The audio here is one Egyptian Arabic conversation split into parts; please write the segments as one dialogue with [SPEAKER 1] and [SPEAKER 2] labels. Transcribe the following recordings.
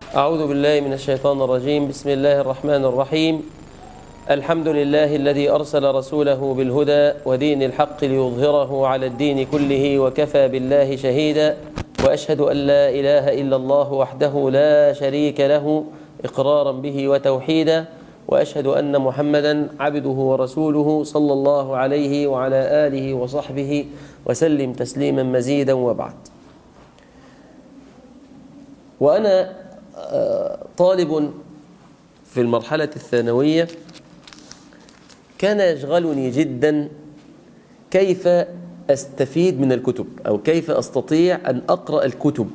[SPEAKER 1] أعوذ بالله من الشيطان الرجيم بسم الله الرحمن الرحيم الحمد لله الذي أرسل رسوله بالهدى ودين الحق ليظهره على الدين كله وكفى بالله شهيدا وأشهد أن لا إله إلا الله وحده لا شريك له إقرارا به وتوحيدا وأشهد أن محمدا عبده ورسوله صلى الله عليه وعلى آله وصحبه وسلم تسليما مزيدا وبعد وأنا طالب في المرحلة الثانوية كان يشغلني جدا كيف أستفيد من الكتب أو كيف أستطيع أن أقرأ الكتب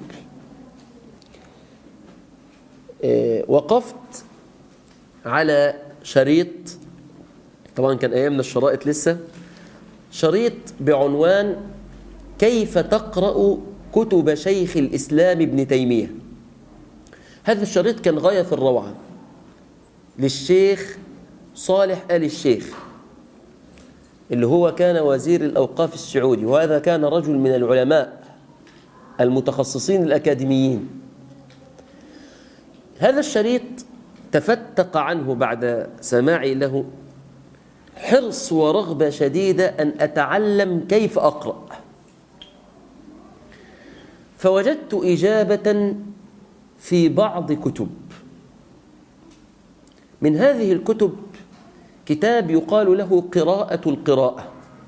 [SPEAKER 1] وقفت على شريط طبعا كان أيامنا الشرائط لسه شريط بعنوان كيف تقرأ كتب شيخ الإسلام ابن تيمية هذا الشريط كان غاية في الروعة للشيخ صالح آل الشيخ اللي هو كان وزير الأوقاف السعودي وهذا كان رجل من العلماء المتخصصين الأكاديميين هذا الشريط تفتق عنه بعد سماعي له حرص ورغبة شديدة أن أتعلم كيف أقرأ فوجدت إجابة في بعض كتب من هذه الكتب كتاب يقال له قراءة القراءة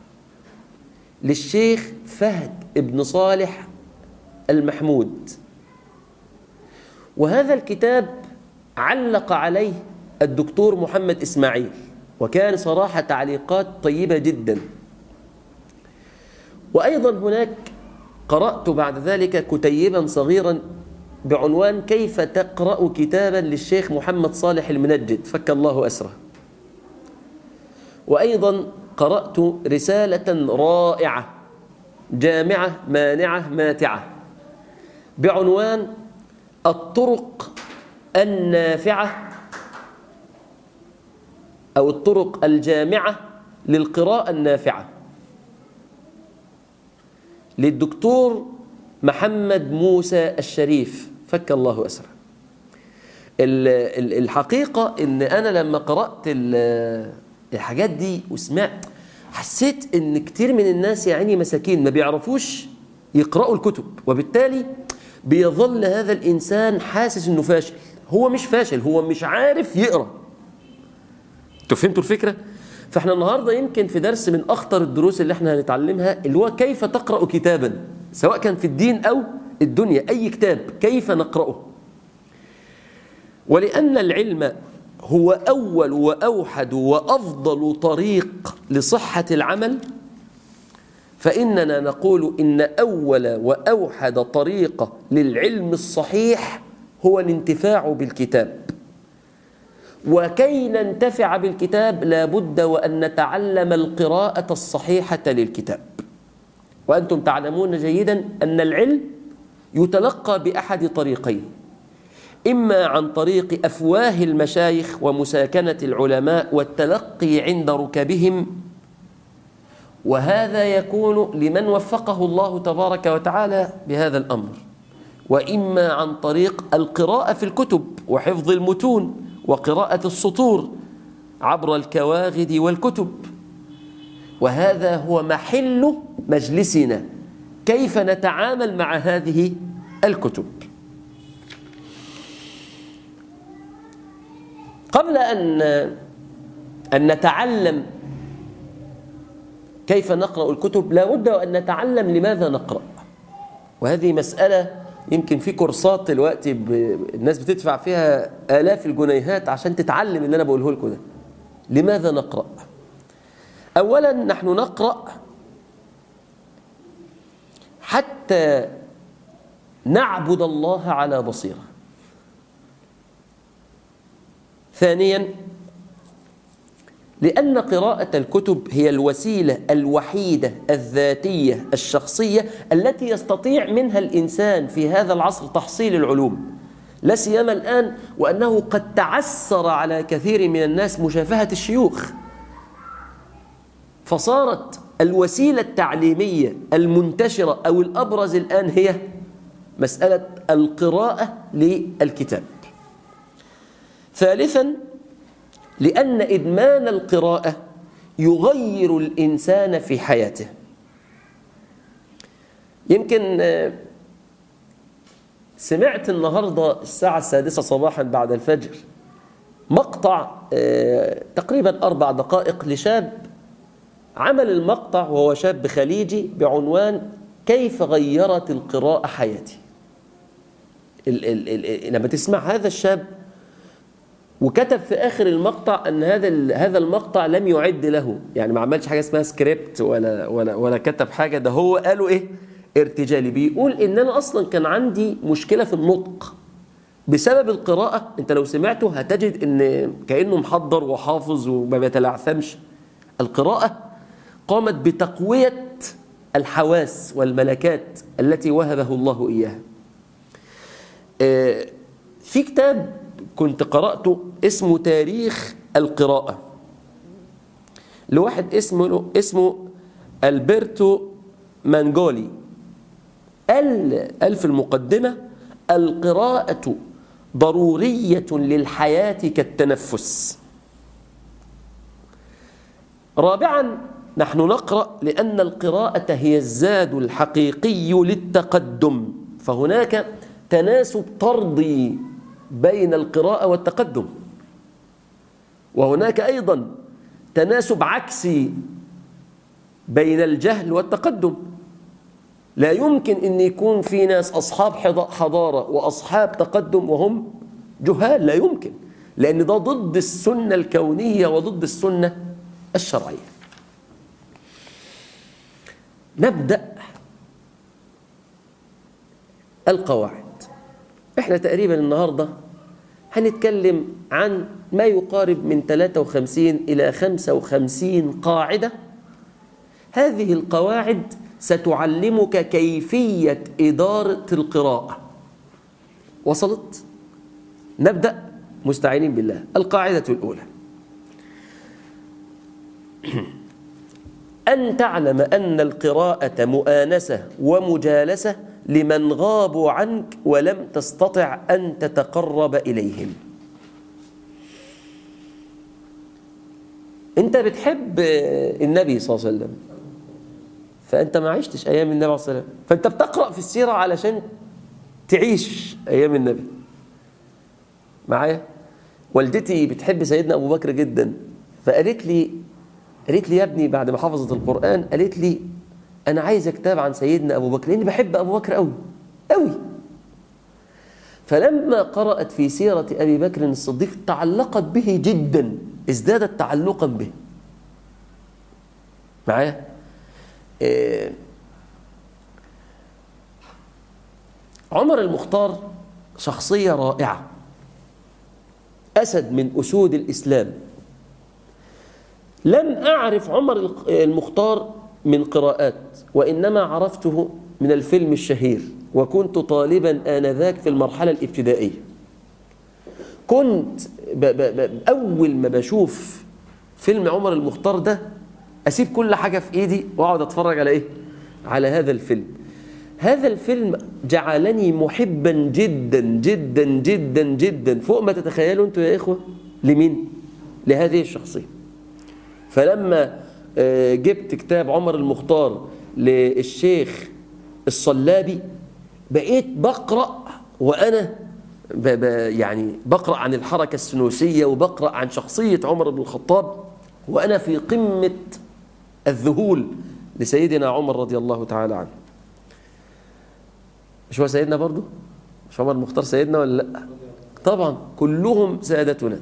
[SPEAKER 1] للشيخ فهد ابن صالح المحمود وهذا الكتاب علق عليه الدكتور محمد إسماعيل وكان صراحة تعليقات طيبة جدا وأيضا هناك قرأت بعد ذلك كتيبا صغيرا بعنوان كيف تقرأ كتابا للشيخ محمد صالح المنجد فك الله أسره وأيضا قرأت رسالة رائعة جامعة مانعة ماتعة بعنوان الطرق النافعة أو الطرق الجامعة للقراءة النافعة للدكتور محمد موسى الشريف فك الله أسره الحقيقة إن أنا لما قرأت الحاجات دي وسمعت حسيت إن كتير من الناس يعني مساكين ما بيعرفوش يقرأوا الكتب وبالتالي بيظل هذا الإنسان حاسس إنه فاشل هو مش فاشل هو مش عارف يقرأ انتوا فهمتوا الفكرة؟ فاحنا النهاردة يمكن في درس من أخطر الدروس اللي احنا هنتعلمها اللي هو كيف تقرأ كتابا سواء كان في الدين أو الدنيا أي كتاب كيف نقرأه ولأن العلم هو أول وأوحد وأفضل طريق لصحة العمل فإننا نقول إن أول وأوحد طريقة للعلم الصحيح هو الانتفاع بالكتاب وكي ننتفع بالكتاب لابد وأن نتعلم القراءة الصحيحة للكتاب وأنتم تعلمون جيدا أن العلم يتلقى بأحد طريقين إما عن طريق أفواه المشايخ ومساكنة العلماء والتلقي عند ركبهم وهذا يكون لمن وفقه الله تبارك وتعالى بهذا الأمر وإما عن طريق القراءة في الكتب وحفظ المتون وقراءة السطور عبر الكواغد والكتب وهذا هو محل مجلسنا كيف نتعامل مع هذه الكتب قبل أن أن نتعلم كيف نقرأ الكتب لا بد أن نتعلم لماذا نقرأ وهذه مسألة يمكن في كورسات دلوقتي ب... الناس بتدفع فيها آلاف الجنيهات عشان تتعلم اللي أنا بقوله لكم ده لماذا نقرأ أولا نحن نقرأ حتى نعبد الله على بصيرة ثانيا لأن قراءة الكتب هي الوسيلة الوحيدة الذاتية الشخصية التي يستطيع منها الإنسان في هذا العصر تحصيل العلوم لا سيما الآن وأنه قد تعسر على كثير من الناس مشافهة الشيوخ فصارت الوسيلة التعليمية المنتشرة أو الأبرز الآن هي مسألة القراءة للكتاب ثالثا لأن إدمان القراءة يغير الإنسان في حياته يمكن آه، سمعت النهاردة الساعة السادسة صباحا بعد الفجر مقطع آه، تقريبا أربع دقائق لشاب عمل المقطع وهو شاب خليجي بعنوان كيف غيرت القراءة حياتي ال ال ال لما تسمع هذا الشاب وكتب في اخر المقطع ان هذا هذا المقطع لم يعد له يعني ما عملش حاجه اسمها سكريبت ولا ولا ولا كتب حاجه ده هو قاله ايه ارتجالي بيقول ان انا اصلا كان عندي مشكله في النطق بسبب القراءه انت لو سمعته هتجد ان كانه محضر وحافظ وما بيتلعثمش القراءه قامت بتقويه الحواس والملكات التي وهبه الله اياها آه، في كتاب كنت قرأته اسمه تاريخ القراءة لواحد اسمه اسمه ألبرتو مانجولي قال قال في المقدمة القراءة ضرورية للحياة كالتنفس رابعا نحن نقرأ لأن القراءة هي الزاد الحقيقي للتقدم فهناك تناسب طردي بين القراءة والتقدم وهناك أيضا تناسب عكسي بين الجهل والتقدم لا يمكن أن يكون في ناس أصحاب حضارة وأصحاب تقدم وهم جهال لا يمكن لأن ده ضد السنة الكونية وضد السنة الشرعية نبدأ القواعد احنا تقريبا النهاردة هنتكلم عن ما يقارب من 53 إلى 55 قاعدة هذه القواعد ستعلمك كيفية إدارة القراءة وصلت؟ نبدأ مستعينين بالله القاعدة الأولى أن تعلم أن القراءة مؤانسة ومجالسة لمن غابوا عنك ولم تستطع أن تتقرب إليهم أنت بتحب النبي صلى الله عليه وسلم فأنت ما عشتش أيام النبي صلى الله عليه وسلم فأنت بتقرأ في السيرة علشان تعيش أيام النبي معايا والدتي بتحب سيدنا أبو بكر جدا فقالت لي قالت لي يا ابني بعد ما حفظت القرآن قالت لي أنا عايز كتاب عن سيدنا أبو بكر لأني بحب أبو بكر أوي أوي فلما قرأت في سيرة أبي بكر الصديق تعلقت به جدا ازدادت تعلقا به معايا إيه عمر المختار شخصية رائعة أسد من أسود الإسلام لم أعرف عمر المختار من قراءات وإنما عرفته من الفيلم الشهير وكنت طالبا آنذاك في المرحلة الابتدائية كنت ب ب ب أول ما بشوف فيلم عمر المختار ده أسيب كل حاجة في إيدي وأقعد أتفرج على إيه؟ على هذا الفيلم هذا الفيلم جعلني محبا جدا جدا جدا جدا فوق ما تتخيلوا أنتوا يا إخوة لمين؟ لهذه الشخصية فلما جبت كتاب عمر المختار للشيخ الصلابي بقيت بقرأ وأنا ب ب يعني بقرأ عن الحركة السنوسية وبقرأ عن شخصية عمر بن الخطاب وأنا في قمة الذهول لسيدنا عمر رضي الله تعالى عنه مش هو سيدنا برضو مش عمر المختار سيدنا ولا لا طبعا كلهم سادتنا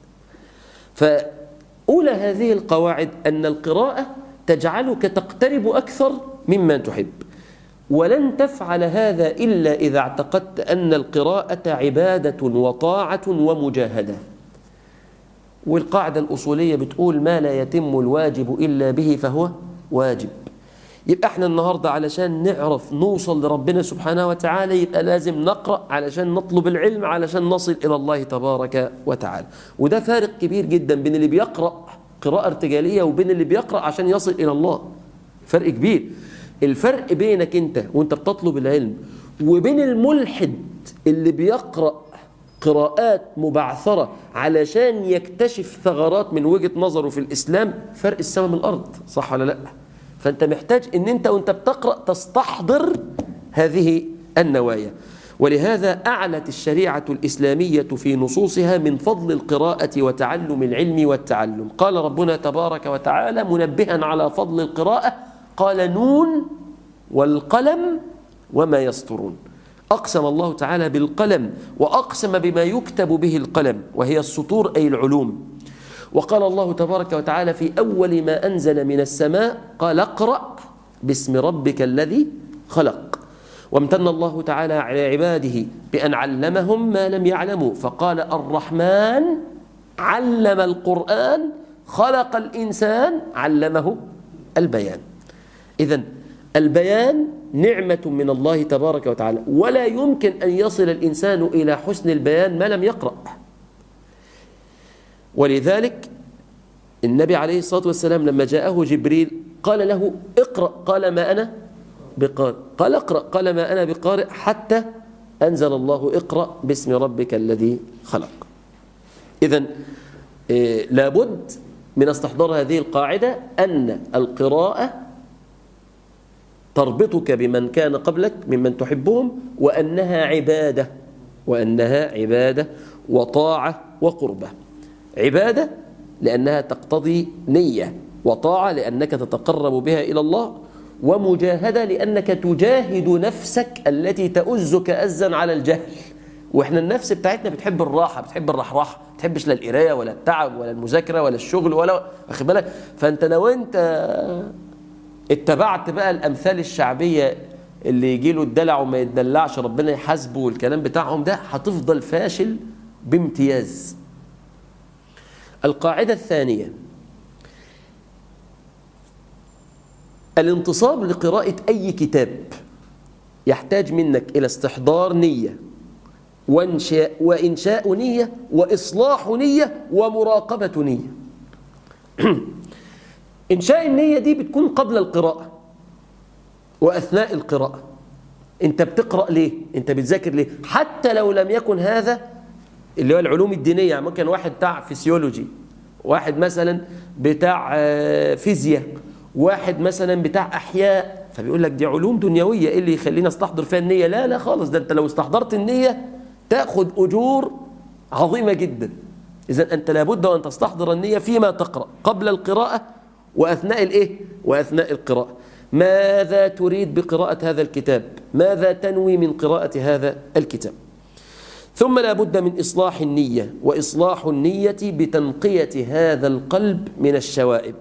[SPEAKER 1] فأولى هذه القواعد أن القراءة تجعلك تقترب أكثر مما تحب ولن تفعل هذا إلا إذا اعتقدت أن القراءة عبادة وطاعة ومجاهدة والقاعدة الأصولية بتقول ما لا يتم الواجب إلا به فهو واجب يبقى احنا النهاردة علشان نعرف نوصل لربنا سبحانه وتعالى يبقى لازم نقرأ علشان نطلب العلم علشان نصل إلى الله تبارك وتعالى وده فارق كبير جدا بين اللي بيقرأ قراءة ارتجالية وبين اللي بيقرأ عشان يصل إلى الله فرق كبير الفرق بينك انت وانت بتطلب العلم وبين الملحد اللي بيقرأ قراءات مبعثرة علشان يكتشف ثغرات من وجهة نظره في الإسلام فرق السماء من الأرض صح ولا لا فأنت محتاج أن أنت وأنت بتقرأ تستحضر هذه النوايا ولهذا أعلت الشريعة الإسلامية في نصوصها من فضل القراءة وتعلم العلم والتعلم قال ربنا تبارك وتعالى منبها على فضل القراءة قال نون والقلم وما يسطرون أقسم الله تعالى بالقلم وأقسم بما يكتب به القلم وهي السطور أي العلوم وقال الله تبارك وتعالى في أول ما أنزل من السماء قال اقرأ باسم ربك الذي خلق وامتن الله تعالى على عباده بأن علمهم ما لم يعلموا فقال الرحمن علم القرآن خلق الإنسان علمه البيان إذا البيان نعمة من الله تبارك وتعالى ولا يمكن أن يصل الإنسان إلى حسن البيان ما لم يقرأ ولذلك النبي عليه الصلاة والسلام لما جاءه جبريل قال له اقرأ قال ما أنا بقارئ قال اقرأ قال ما أنا بقارئ حتى أنزل الله اقرأ باسم ربك الذي خلق إذا إيه لابد من استحضار هذه القاعدة أن القراءة تربطك بمن كان قبلك ممن تحبهم وأنها عبادة وأنها عبادة وطاعة وقربة عبادة لأنها تقتضي نية وطاعة لأنك تتقرب بها إلى الله ومجاهدة لأنك تجاهد نفسك التي تؤزك أزا على الجهل واحنا النفس بتاعتنا بتحب الراحه بتحب الرحراحه ما بتحبش لا القرايه ولا التعب ولا المذاكره ولا الشغل ولا واخد بالك فانت لو انت اتبعت بقى الامثال الشعبيه اللي يجي له الدلع وما يتدلعش ربنا يحاسبه والكلام بتاعهم ده هتفضل فاشل بامتياز القاعده الثانيه الانتصاب لقراءه اي كتاب يحتاج منك الى استحضار نيه وانشاء وانشاء نيه واصلاح نيه ومراقبه نيه إنشاء النية دي بتكون قبل القراءة وأثناء القراءة أنت بتقرأ ليه؟ أنت بتذاكر ليه؟ حتى لو لم يكن هذا اللي هو العلوم الدينية يعني ممكن واحد بتاع فيسيولوجي واحد مثلا بتاع فيزياء واحد مثلا بتاع أحياء فبيقول لك دي علوم دنيوية إيه اللي يخلينا استحضر فيها النية لا لا خالص ده أنت لو استحضرت النية تأخذ أجور عظيمة جدا إذا أنت لابد أن تستحضر النية فيما تقرأ قبل القراءة وأثناء الإيه؟ وأثناء القراءة ماذا تريد بقراءة هذا الكتاب ماذا تنوي من قراءة هذا الكتاب ثم لا بد من إصلاح النية وإصلاح النية بتنقية هذا القلب من الشوائب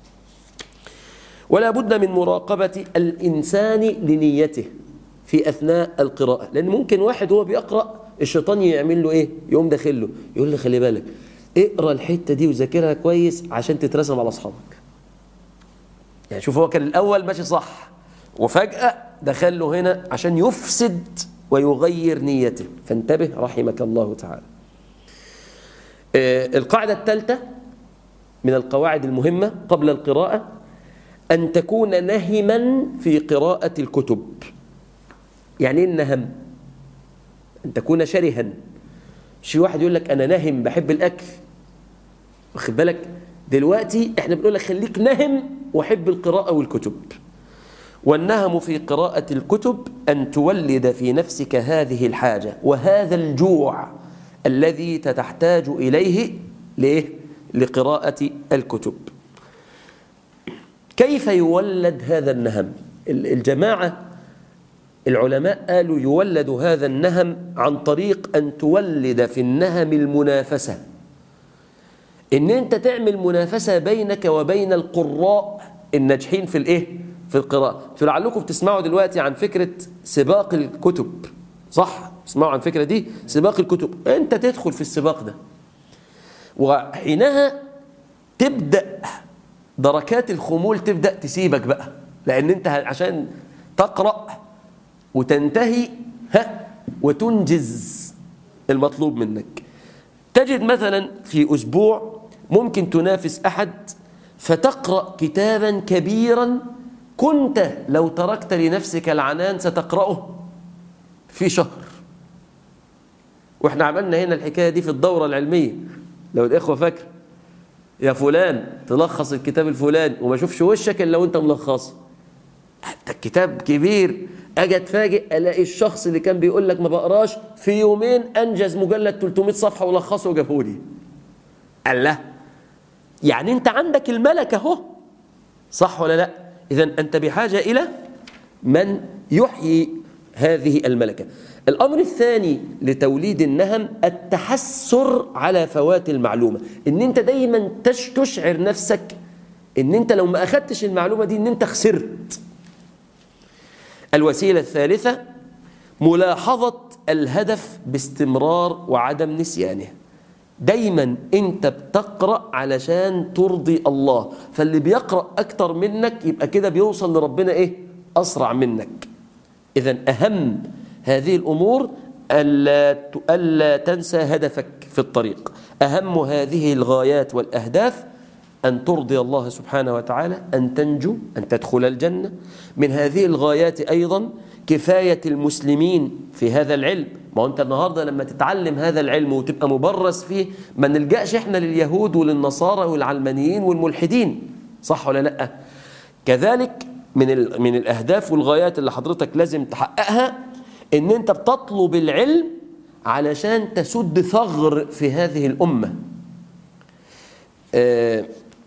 [SPEAKER 1] ولا بد من مراقبة الإنسان لنيته في أثناء القراءة لأن ممكن واحد هو بيقرأ الشيطان يعمل له إيه يقوم داخل له يقول له خلي بالك اقرأ الحتة دي وذاكرها كويس عشان تترسم على أصحابك يعني شوف هو كان الأول ماشي صح وفجأة دخل له هنا عشان يفسد ويغير نيته فانتبه رحمك الله تعالى آه القاعدة الثالثة من القواعد المهمة قبل القراءة أن تكون نهما في قراءة الكتب يعني ايه النهم أن تكون شرها مش في واحد يقول لك أنا نهم بحب الأكل واخد بالك دلوقتي احنا بنقول لك خليك نهم وحب القراءة والكتب والنهم في قراءة الكتب أن تولد في نفسك هذه الحاجة وهذا الجوع الذي تحتاج إليه ليه؟ لقراءة الكتب كيف يولد هذا النهم الجماعة العلماء قالوا يولد هذا النهم عن طريق أن تولد في النهم المنافسة ان انت تعمل منافسه بينك وبين القراء الناجحين في الايه في القراءه انتوا لعلكم بتسمعوا دلوقتي عن فكره سباق الكتب صح تسمعوا عن الفكره دي سباق الكتب انت تدخل في السباق ده وحينها تبدا دركات الخمول تبدا تسيبك بقى لان انت عشان تقرا وتنتهي ها وتنجز المطلوب منك تجد مثلا في أسبوع ممكن تنافس أحد فتقرأ كتابا كبيرا كنت لو تركت لنفسك العنان ستقرأه في شهر واحنا عملنا هنا الحكاية دي في الدورة العلمية لو الإخوة فاكر يا فلان تلخص الكتاب الفلاني وما اشوفش وشك الا لو انت ملخصه ده الكتاب كبير اجي اتفاجئ الاقي الشخص اللي كان بيقول لك ما بقراش في يومين انجز مجلد 300 صفحه ولخصه وجابه لي الله يعني انت عندك الملكه اهو صح ولا لا اذا انت بحاجه الى من يحيي هذه الملكه الامر الثاني لتوليد النهم التحسر على فوات المعلومه ان انت دايما تش تشعر نفسك ان انت لو ما اخدتش المعلومه دي ان انت خسرت الوسيله الثالثه ملاحظه الهدف باستمرار وعدم نسيانه دايما انت بتقرا علشان ترضي الله فاللي بيقرا اكتر منك يبقى كده بيوصل لربنا ايه اسرع منك اذا اهم هذه الامور الا الا تنسى هدفك في الطريق اهم هذه الغايات والاهداف أن ترضي الله سبحانه وتعالى أن تنجو أن تدخل الجنة من هذه الغايات أيضا كفاية المسلمين في هذا العلم ما أنت النهاردة لما تتعلم هذا العلم وتبقى مبرز فيه ما نلجأش إحنا لليهود وللنصارى والعلمانيين والملحدين صح ولا لأ كذلك من, من الأهداف والغايات اللي حضرتك لازم تحققها إن أنت بتطلب العلم علشان تسد ثغر في هذه الأمة آه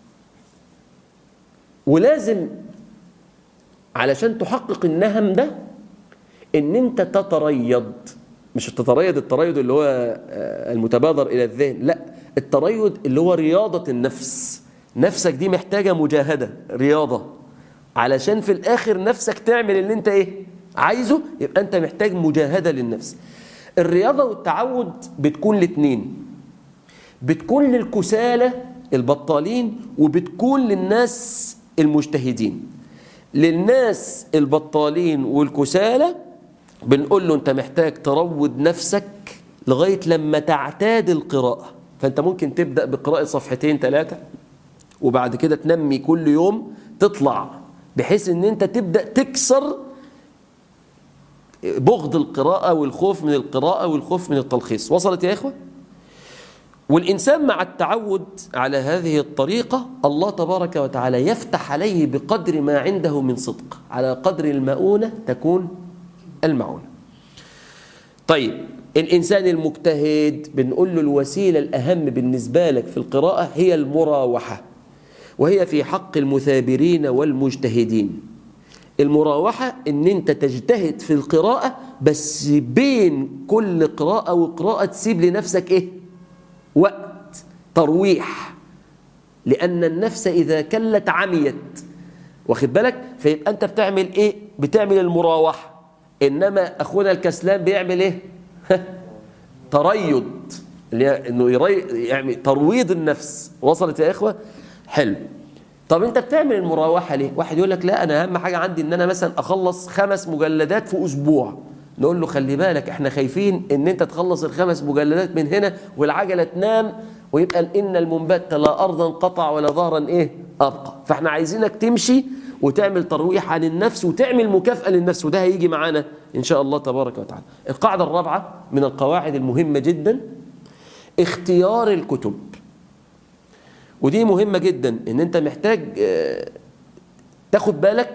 [SPEAKER 1] ولازم علشان تحقق النهم ده ان انت تتريض مش تتريض التريض اللي هو المتبادر الى الذهن لا التريض اللي هو رياضة النفس نفسك دي محتاجة مجاهدة رياضة علشان في الاخر نفسك تعمل اللي انت ايه عايزه يبقى انت محتاج مجاهدة للنفس الرياضة والتعود بتكون لاتنين بتكون للكسالى البطالين وبتكون للناس المجتهدين للناس البطالين والكسالى بنقول له انت محتاج تروض نفسك لغاية لما تعتاد القراءة فانت ممكن تبدأ بقراءة صفحتين ثلاثة وبعد كده تنمي كل يوم تطلع بحيث ان انت تبدأ تكسر بغض القراءة والخوف من القراءة والخوف من التلخيص وصلت يا إخوة؟ والإنسان مع التعود على هذه الطريقة الله تبارك وتعالى يفتح عليه بقدر ما عنده من صدق على قدر المؤونة تكون المعونة طيب الإنسان المجتهد بنقول له الوسيلة الأهم بالنسبة لك في القراءة هي المراوحة وهي في حق المثابرين والمجتهدين المراوحة ان انت تجتهد في القراءة بس بين كل قراءة وقراءة تسيب لنفسك ايه وقت ترويح لأن النفس إذا كلت عميت واخد بالك فيبقى أنت بتعمل إيه بتعمل المراوحة إنما أخونا الكسلان بيعمل إيه تريض اللي هي إنه يري... يعني ترويض النفس وصلت يا إخوة حلو طب أنت بتعمل المراوحة ليه واحد يقول لك لا أنا أهم حاجة عندي إن أنا مثلا أخلص خمس مجلدات في أسبوع نقول له خلي بالك احنا خايفين ان انت تخلص الخمس مجلدات من هنا والعجلة تنام ويبقى ان المنبت لا ارضا قطع ولا ظهرا ايه ابقى فاحنا عايزينك تمشي وتعمل ترويح عن النفس وتعمل مكافأة للنفس وده هيجي معانا ان شاء الله تبارك وتعالى القاعدة الرابعة من القواعد المهمة جدا اختيار الكتب ودي مهمة جدا ان انت محتاج تاخد بالك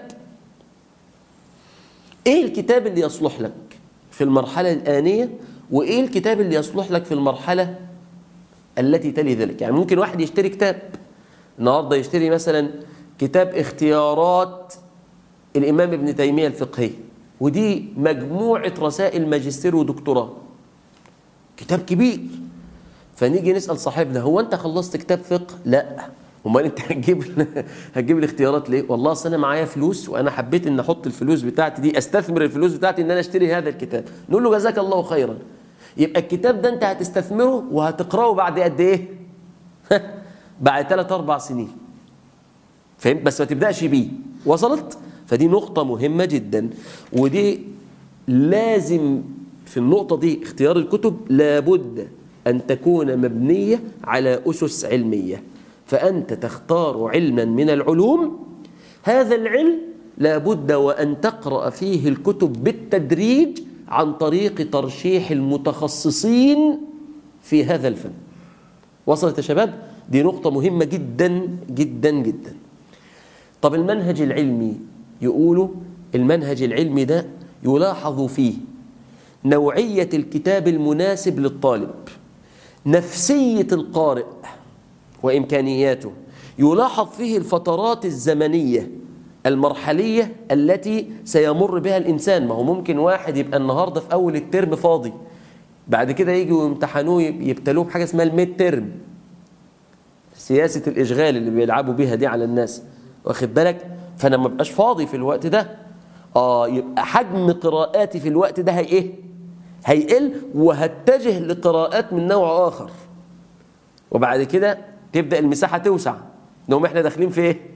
[SPEAKER 1] ايه الكتاب اللي يصلح لك في المرحلة الآنية وإيه الكتاب اللي يصلح لك في المرحلة التي تلي ذلك يعني ممكن واحد يشتري كتاب النهاردة يشتري مثلا كتاب اختيارات الإمام ابن تيمية الفقهي ودي مجموعة رسائل ماجستير ودكتوراه كتاب كبير فنيجي نسأل صاحبنا هو أنت خلصت كتاب فقه؟ لا امال انت هتجيب هتجيب الاختيارات ليه والله اصل انا معايا فلوس وانا حبيت ان احط الفلوس بتاعتي دي استثمر الفلوس بتاعتي ان انا اشتري هذا الكتاب نقول له جزاك الله خيرا يبقى الكتاب ده انت هتستثمره وهتقراه بعد قد ايه بعد 3 4 سنين فهمت بس ما تبداش بيه وصلت فدي نقطه مهمه جدا ودي لازم في النقطه دي اختيار الكتب لابد ان تكون مبنيه على اسس علميه فأنت تختار علما من العلوم هذا العلم لابد وأن تقرأ فيه الكتب بالتدريج عن طريق ترشيح المتخصصين في هذا الفن وصلت يا شباب دي نقطة مهمة جدا جدا جدا طب المنهج العلمي يقولوا المنهج العلمي ده يلاحظ فيه نوعية الكتاب المناسب للطالب نفسية القارئ وإمكانياته يلاحظ فيه الفترات الزمنية المرحلية التي سيمر بها الإنسان ما هو ممكن واحد يبقى النهاردة في أول الترم فاضي بعد كده يجوا يمتحنوه يبتلوه بحاجة اسمها الميد ترم سياسة الإشغال اللي بيلعبوا بيها دي على الناس واخد بالك فأنا ما بقاش فاضي في الوقت ده آه يبقى حجم قراءاتي في الوقت ده هي إيه هيقل وهتجه لقراءات من نوع آخر وبعد كده تبدأ المساحة توسع نقوم احنا داخلين في ايه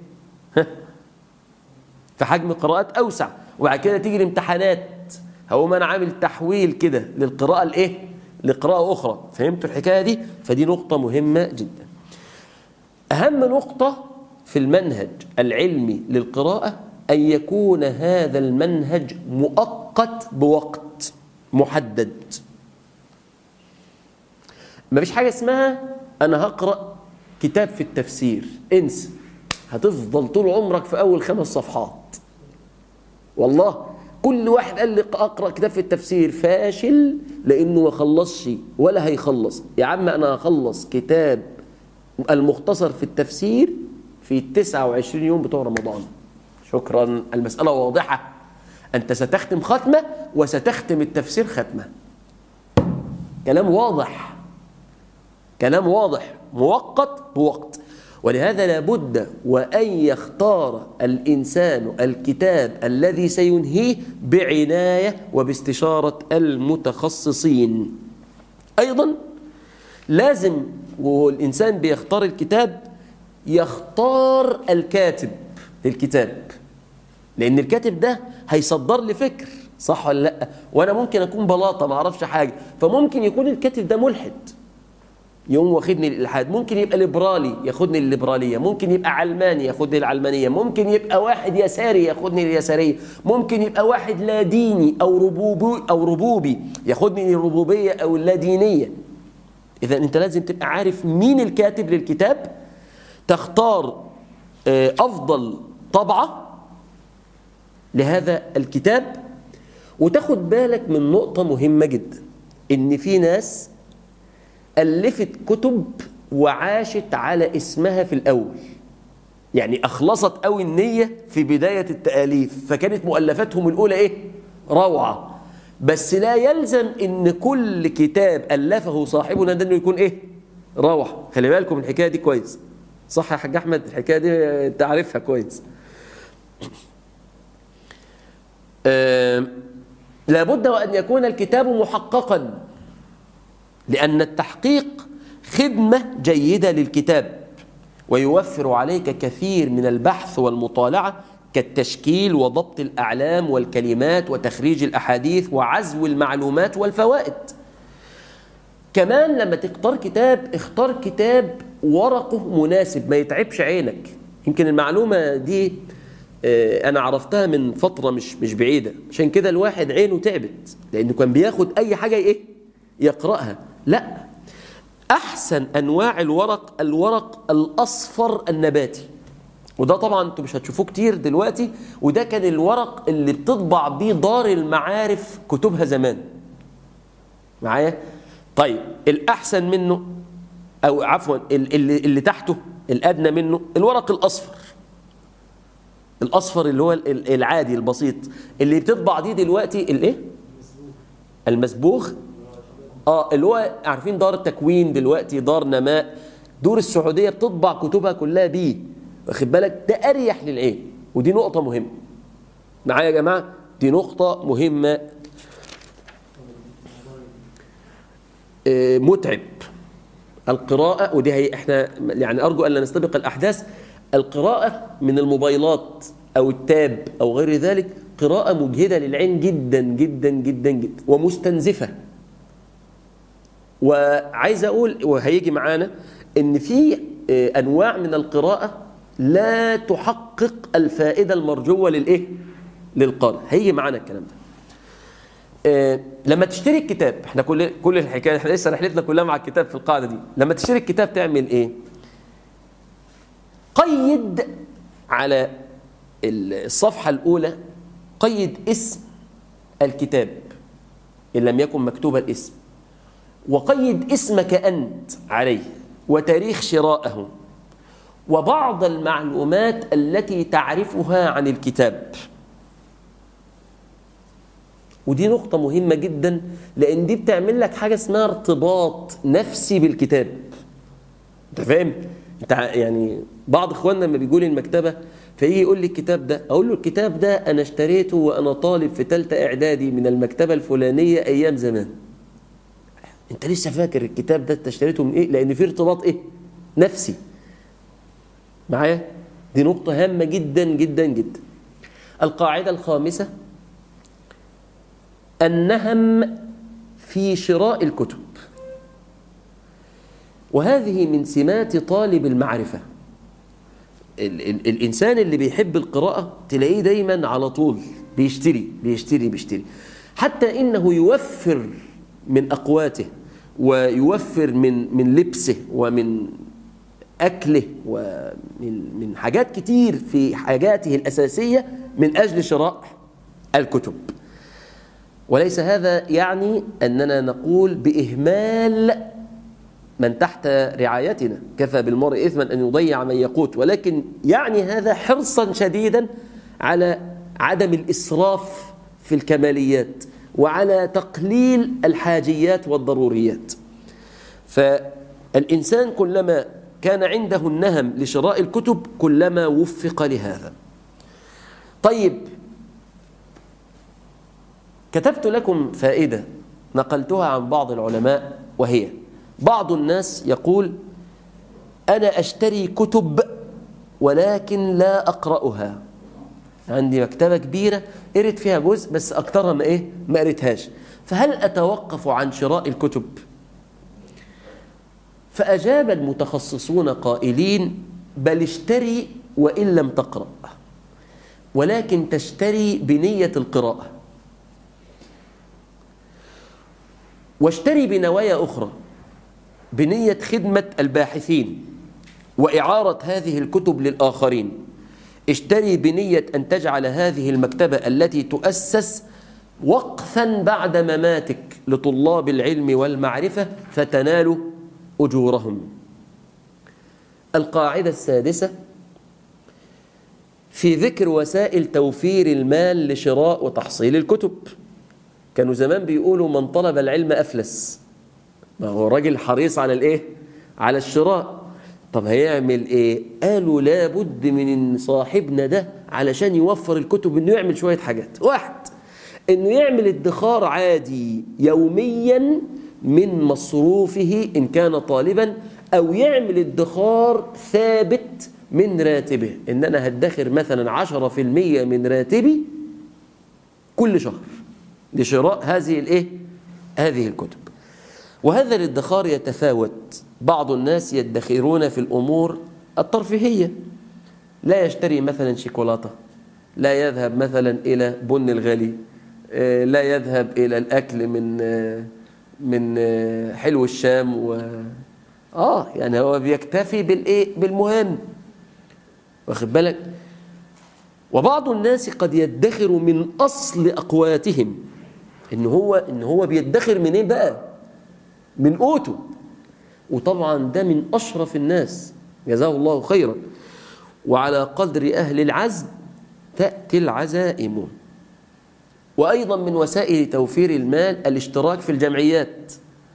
[SPEAKER 1] في حجم قراءات أوسع وبعد كده تيجي الامتحانات هقوم أنا عامل تحويل كده للقراءة الإيه لقراءة أخرى فهمتوا الحكاية دي فدي نقطة مهمة جدا أهم نقطة في المنهج العلمي للقراءة أن يكون هذا المنهج مؤقت بوقت محدد ما فيش حاجة اسمها أنا هقرأ كتاب في التفسير انسى هتفضل طول عمرك في أول خمس صفحات والله كل واحد قال لي أقرأ كتاب في التفسير فاشل لأنه ما خلصش ولا هيخلص يا عم أنا هخلص كتاب المختصر في التفسير في 29 يوم بتوع رمضان شكرا المسألة واضحة أنت ستختم ختمة وستختم التفسير ختمة كلام واضح كلام واضح مؤقت بوقت ولهذا لابد وأن يختار الإنسان الكتاب الذي سينهيه بعناية وباستشارة المتخصصين أيضا لازم والإنسان بيختار الكتاب يختار الكاتب للكتاب لأن الكاتب ده هيصدر لي فكر صح ولا لا وأنا ممكن أكون بلاطة ما أعرفش حاجة فممكن يكون الكاتب ده ملحد يوم واخدني للإلحاد ممكن يبقى ليبرالي ياخدني للليبرالية ممكن يبقى علماني ياخدني للعلمانية ممكن يبقى واحد يساري ياخدني لليسارية ممكن يبقى واحد لا ديني أو ربوبي أو ربوبي ياخدني للربوبية أو اللادينية إذا أنت لازم تبقى عارف مين الكاتب للكتاب تختار أفضل طبعة لهذا الكتاب وتاخد بالك من نقطة مهمة جدا إن في ناس ألفت كتب وعاشت على اسمها في الأول يعني أخلصت قوي النية في بداية التآليف فكانت مؤلفاتهم الأولى إيه؟ روعة بس لا يلزم إن كل كتاب ألفه صاحبنا ده إنه يكون إيه؟ روعة خلي بالكم الحكاية دي كويس صح يا حاج أحمد الحكاية دي أنت عارفها كويس آه لابد وأن يكون الكتاب محققا لأن التحقيق خدمة جيدة للكتاب ويوفر عليك كثير من البحث والمطالعة كالتشكيل وضبط الأعلام والكلمات وتخريج الأحاديث وعزو المعلومات والفوائد كمان لما تختار كتاب اختار كتاب ورقه مناسب ما يتعبش عينك يمكن المعلومة دي أنا عرفتها من فترة مش مش بعيدة عشان كده الواحد عينه تعبت لأنه كان بياخد أي حاجة إيه يقرأها لا أحسن أنواع الورق الورق الأصفر النباتي وده طبعا انتوا مش هتشوفوه كتير دلوقتي وده كان الورق اللي بتطبع بيه دار المعارف كتبها زمان معايا طيب الأحسن منه أو عفوا اللي, اللي تحته الأدنى منه الورق الأصفر الأصفر اللي هو العادي البسيط اللي بتطبع دي دلوقتي الايه المسبوغ اه اللي هو عارفين دار التكوين دلوقتي دار نماء دور السعوديه بتطبع كتبها كلها بيه واخد بالك ده اريح للعين ودي نقطه مهمه معايا يا جماعه دي نقطه مهمه آه متعب القراءه ودي هي احنا يعني ارجو ان لا نستبق الاحداث القراءه من الموبايلات او التاب او غير ذلك قراءه مجهده للعين جدا جدا جدا جدا ومستنزفه وعايز اقول وهيجي معانا ان في انواع من القراءه لا تحقق الفائده المرجوه للايه للقارئ هيجي معانا الكلام ده آه، لما تشتري الكتاب احنا كل كل الحكايه احنا لسه رحلتنا كلها مع الكتاب في القاعده دي لما تشتري الكتاب تعمل ايه قيد على الصفحه الاولى قيد اسم الكتاب ان لم يكن مكتوب الاسم وقيد اسمك انت عليه وتاريخ شرائه وبعض المعلومات التي تعرفها عن الكتاب ودي نقطة مهمة جدا لأن دي بتعمل لك حاجة اسمها ارتباط نفسي بالكتاب أنت فاهم؟ أنت يعني بعض إخواننا لما بيقول المكتبة فيجي يقول لي الكتاب ده أقول له الكتاب ده أنا اشتريته وأنا طالب في ثالثة إعدادي من المكتبة الفلانية أيام زمان أنت لسه فاكر الكتاب ده أنت اشتريته من إيه؟ لأن في ارتباط إيه؟ نفسي معايا؟ دي نقطة هامة جدا جدا جدا القاعدة الخامسة النهم في شراء الكتب وهذه من سمات طالب المعرفة ال ال الإنسان اللي بيحب القراءة تلاقيه دايما على طول بيشتري بيشتري بيشتري حتى إنه يوفر من أقواته ويوفر من من لبسه ومن أكله ومن من حاجات كتير في حاجاته الأساسية من أجل شراء الكتب وليس هذا يعني أننا نقول بإهمال من تحت رعايتنا كفى بالمرء إثما أن يضيع من يقوت ولكن يعني هذا حرصا شديدا على عدم الإسراف في الكماليات وعلى تقليل الحاجيات والضروريات فالإنسان كلما كان عنده النهم لشراء الكتب كلما وفق لهذا طيب كتبت لكم فائدة نقلتها عن بعض العلماء وهي بعض الناس يقول أنا أشتري كتب ولكن لا أقرأها عندي مكتبة كبيرة قريت فيها جزء بس أكترها ما إيه ما قريتهاش فهل أتوقف عن شراء الكتب فأجاب المتخصصون قائلين بل اشتري وإن لم تقرأ ولكن تشتري بنية القراءة واشتري بنوايا أخرى بنية خدمة الباحثين وإعارة هذه الكتب للآخرين اشتري بنية أن تجعل هذه المكتبة التي تؤسس وقفا بعد مماتك لطلاب العلم والمعرفة فتنال أجورهم القاعدة السادسة في ذكر وسائل توفير المال لشراء وتحصيل الكتب كانوا زمان بيقولوا من طلب العلم أفلس ما هو راجل حريص على الايه على الشراء طب هيعمل ايه قالوا لابد من صاحبنا ده علشان يوفر الكتب انه يعمل شوية حاجات واحد انه يعمل ادخار عادي يوميا من مصروفه ان كان طالبا او يعمل ادخار ثابت من راتبه ان انا هدخر مثلا عشرة في المية من راتبي كل شهر لشراء هذه الايه هذه الكتب وهذا الادخار يتفاوت بعض الناس يدخرون في الامور الترفيهيه لا يشتري مثلا شيكولاته لا يذهب مثلا الى بن الغالي لا يذهب الى الاكل من من حلو الشام و اه يعني هو بيكتفي بالايه بالمهم واخد بالك وبعض الناس قد يدخر من اصل اقواتهم ان هو ان هو بيدخر من ايه بقى من قوته وطبعا ده من اشرف الناس جزاه الله خيرا وعلى قدر اهل العزم تاتي العزائم وايضا من وسائل توفير المال الاشتراك في الجمعيات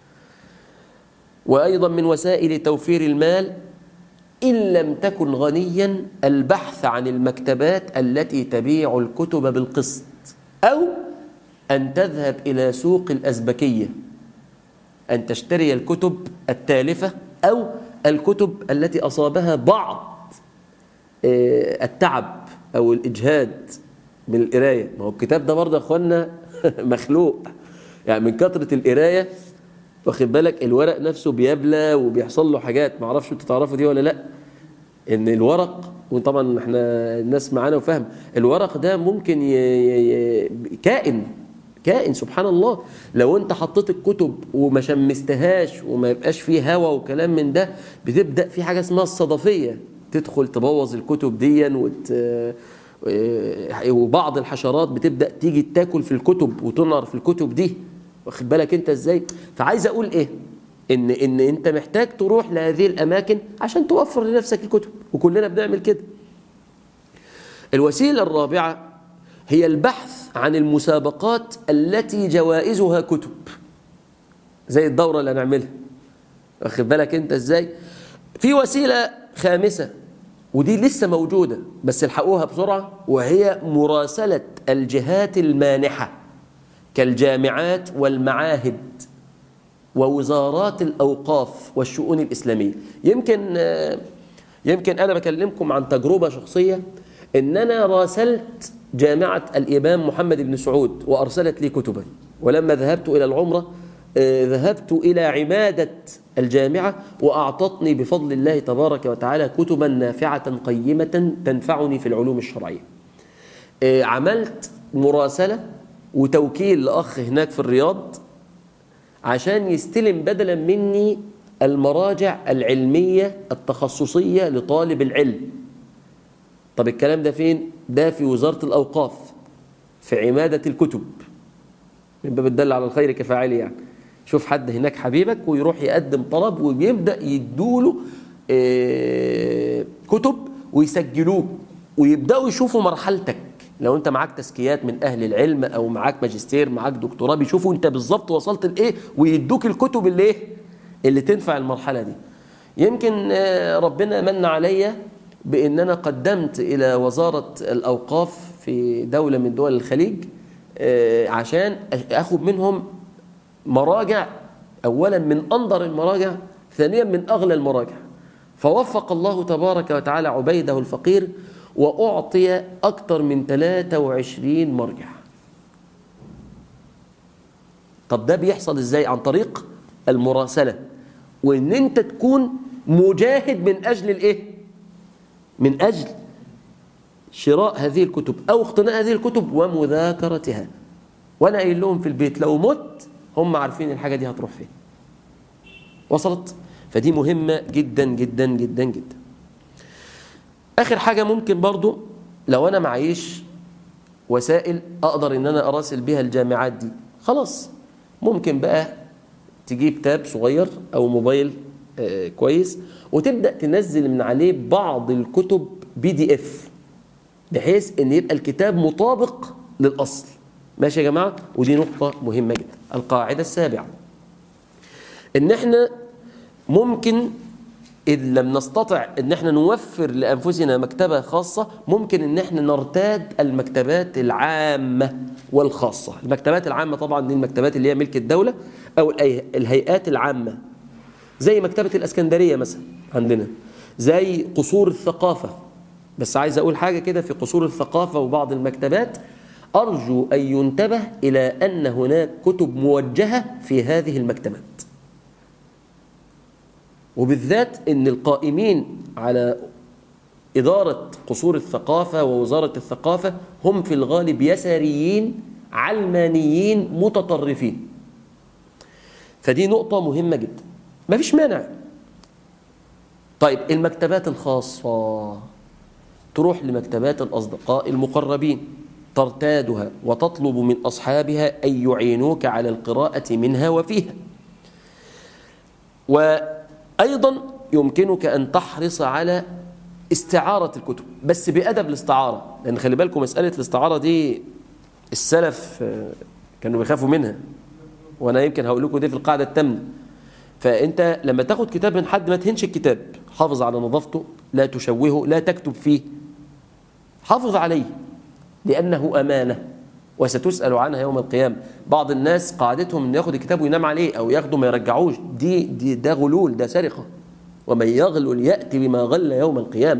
[SPEAKER 1] وايضا من وسائل توفير المال ان لم تكن غنيا البحث عن المكتبات التي تبيع الكتب بالقسط او أن تذهب إلى سوق الأزبكية أن تشتري الكتب التالفة أو الكتب التي أصابها بعض التعب أو الإجهاد من القراية ما هو الكتاب ده برضه يا أخوانا مخلوق يعني من كثرة القراية واخد بالك الورق نفسه بيبلى وبيحصل له حاجات ما اعرفش انتوا تعرفوا دي ولا لا ان الورق وطبعا احنا الناس معانا وفاهم الورق ده ممكن ي... ي... كائن كائن سبحان الله لو انت حطيت الكتب وما شمستهاش وما يبقاش فيه هوا وكلام من ده بتبدا في حاجه اسمها الصدفيه تدخل تبوظ الكتب دي وت... وبعض الحشرات بتبدا تيجي تاكل في الكتب وتنر في الكتب دي واخد بالك انت ازاي فعايز اقول ايه ان ان انت محتاج تروح لهذه الاماكن عشان توفر لنفسك الكتب وكلنا بنعمل كده الوسيله الرابعه هي البحث عن المسابقات التي جوائزها كتب زي الدوره اللي هنعملها واخد بالك انت ازاي في وسيله خامسه ودي لسه موجوده بس الحقوها بسرعه وهي مراسله الجهات المانحه كالجامعات والمعاهد ووزارات الأوقاف والشؤون الإسلامية يمكن يمكن أنا بكلمكم عن تجربة شخصية إن أنا راسلت جامعة الإمام محمد بن سعود وأرسلت لي كتبا ولما ذهبت إلى العمرة ذهبت إلى عمادة الجامعة وأعطتني بفضل الله تبارك وتعالى كتبا نافعة قيمة تنفعني في العلوم الشرعية عملت مراسلة وتوكيل لأخ هناك في الرياض عشان يستلم بدلا مني المراجع العلمية التخصصية لطالب العلم طب الكلام ده فين؟ ده في وزارة الأوقاف في عمادة الكتب من باب الدل على الخير كفاعله يعني شوف حد هناك حبيبك ويروح يقدم طلب وبيبدأ يدوله اه كتب ويسجلوه ويبدأوا يشوفوا مرحلتك لو انت معاك تزكيات من اهل العلم او معاك ماجستير معاك دكتوراه بيشوفوا انت بالظبط وصلت لايه ويدوك الكتب اللي ايه اللي تنفع المرحله دي يمكن ربنا من عليا بان انا قدمت الى وزاره الاوقاف في دوله من دول الخليج عشان اخد منهم مراجع اولا من انظر المراجع ثانيا من اغلى المراجع فوفق الله تبارك وتعالى عبيده الفقير وأعطي أكثر من 23 مرجع طب ده بيحصل إزاي عن طريق المراسلة وإن أنت تكون مجاهد من أجل الإيه من أجل شراء هذه الكتب أو اقتناء هذه الكتب ومذاكرتها وأنا قايل لهم في البيت لو مت هم عارفين الحاجة دي هتروح فين وصلت فدي مهمة جدا جدا جدا جدا اخر حاجه ممكن برضو لو انا معيش وسائل اقدر ان انا اراسل بيها الجامعات دي خلاص ممكن بقى تجيب تاب صغير او موبايل آه كويس وتبدا تنزل من عليه بعض الكتب بي دي اف بحيث ان يبقى الكتاب مطابق للاصل ماشي يا جماعه ودي نقطه مهمه جدا القاعده السابعه ان احنا ممكن إذ لم نستطع أن احنا نوفر لأنفسنا مكتبة خاصة ممكن أن احنا نرتاد المكتبات العامة والخاصة المكتبات العامة طبعا دي المكتبات اللي هي ملك الدولة أو الهيئات العامة زي مكتبة الأسكندرية مثلا عندنا زي قصور الثقافة بس عايز أقول حاجة كده في قصور الثقافة وبعض المكتبات أرجو أن ينتبه إلى أن هناك كتب موجهة في هذه المكتبات وبالذات ان القائمين على إدارة قصور الثقافة ووزارة الثقافة هم في الغالب يساريين علمانيين متطرفين فدي نقطة مهمة جدا ما فيش مانع طيب المكتبات الخاصة تروح لمكتبات الأصدقاء المقربين ترتادها وتطلب من أصحابها أن يعينوك على القراءة منها وفيها وأيضا يمكنك أن تحرص على استعارة الكتب بس بأدب الاستعارة لأن خلي بالكم مسألة الاستعارة دي السلف كانوا بيخافوا منها وأنا يمكن هقول لكم دي في القاعدة التامنة فأنت لما تاخد كتاب من حد ما تهنش الكتاب حافظ على نظافته لا تشوهه لا تكتب فيه حافظ عليه لأنه أمانة وستسأل عنها يوم القيامة بعض الناس قاعدتهم أن ياخد الكتاب وينام عليه أو ياخده ما يرجعوش دي, دي ده غلول ده سرقة ومن يغلل يأتي بما غل يوم القيامة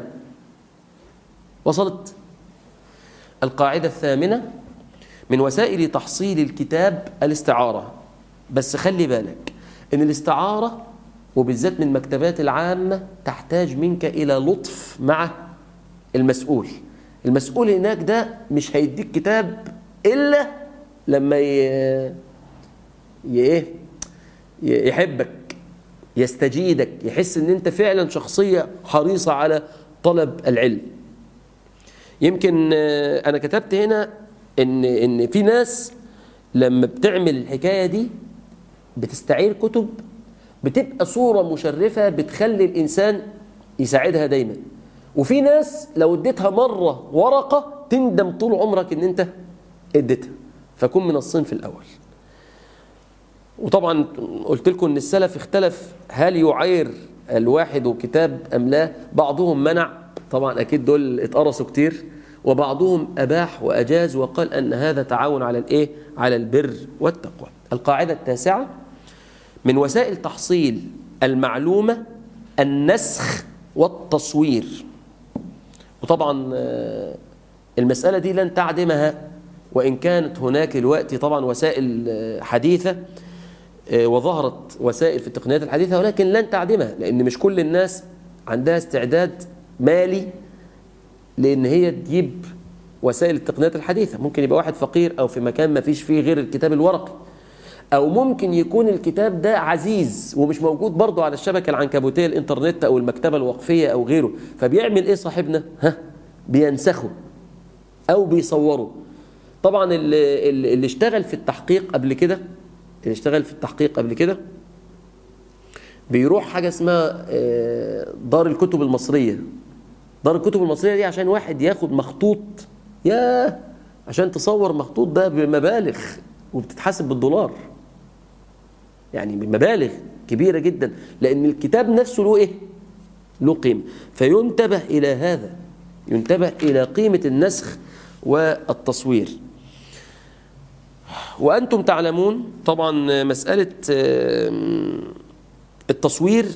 [SPEAKER 1] وصلت القاعدة الثامنة من وسائل تحصيل الكتاب الاستعارة بس خلي بالك ان الاستعارة وبالذات من المكتبات العامة تحتاج منك إلى لطف مع المسؤول المسؤول هناك ده مش هيديك كتاب إلا لما ي... ي... ايه ي- يحبك يستجيدك يحس ان انت فعلا شخصية حريصة على طلب العلم يمكن آه، انا كتبت هنا ان ان في ناس لما بتعمل الحكاية دي بتستعير كتب بتبقى صورة مشرفة بتخلي الإنسان يساعدها دايما وفي ناس لو اديتها مرة ورقة تندم طول عمرك ان انت اديتها فكن من الصنف الأول وطبعا قلت لكم ان السلف اختلف هل يعير الواحد كتاب ام لا بعضهم منع طبعا اكيد دول اتقرصوا كتير وبعضهم اباح واجاز وقال ان هذا تعاون على الايه على البر والتقوى القاعده التاسعه من وسائل تحصيل المعلومه النسخ والتصوير وطبعا آه، المساله دي لن تعدمها وان كانت هناك دلوقتي طبعا وسائل آه، حديثه آه، وظهرت وسائل في التقنيات الحديثة ولكن لن تعدمها لأن مش كل الناس عندها استعداد مالي لأن هي تجيب وسائل التقنيات الحديثة ممكن يبقى واحد فقير أو في مكان ما فيش فيه غير الكتاب الورقي أو ممكن يكون الكتاب ده عزيز ومش موجود برضه على الشبكة العنكبوتية الإنترنت أو المكتبة الوقفية أو غيره فبيعمل إيه صاحبنا؟ ها؟ بينسخه أو بيصوره طبعا اللي, اللي اللي اشتغل في التحقيق قبل كده اللي اشتغل في التحقيق قبل كده بيروح حاجة اسمها آه، دار الكتب المصرية دار الكتب المصرية دي عشان واحد ياخد مخطوط يا عشان تصور مخطوط ده بمبالغ وبتتحاسب بالدولار يعني بمبالغ كبيرة جدا لأن الكتاب نفسه له إيه؟ له قيمة فينتبه إلى هذا ينتبه إلى قيمة النسخ والتصوير وأنتم تعلمون طبعا مسألة آم، التصوير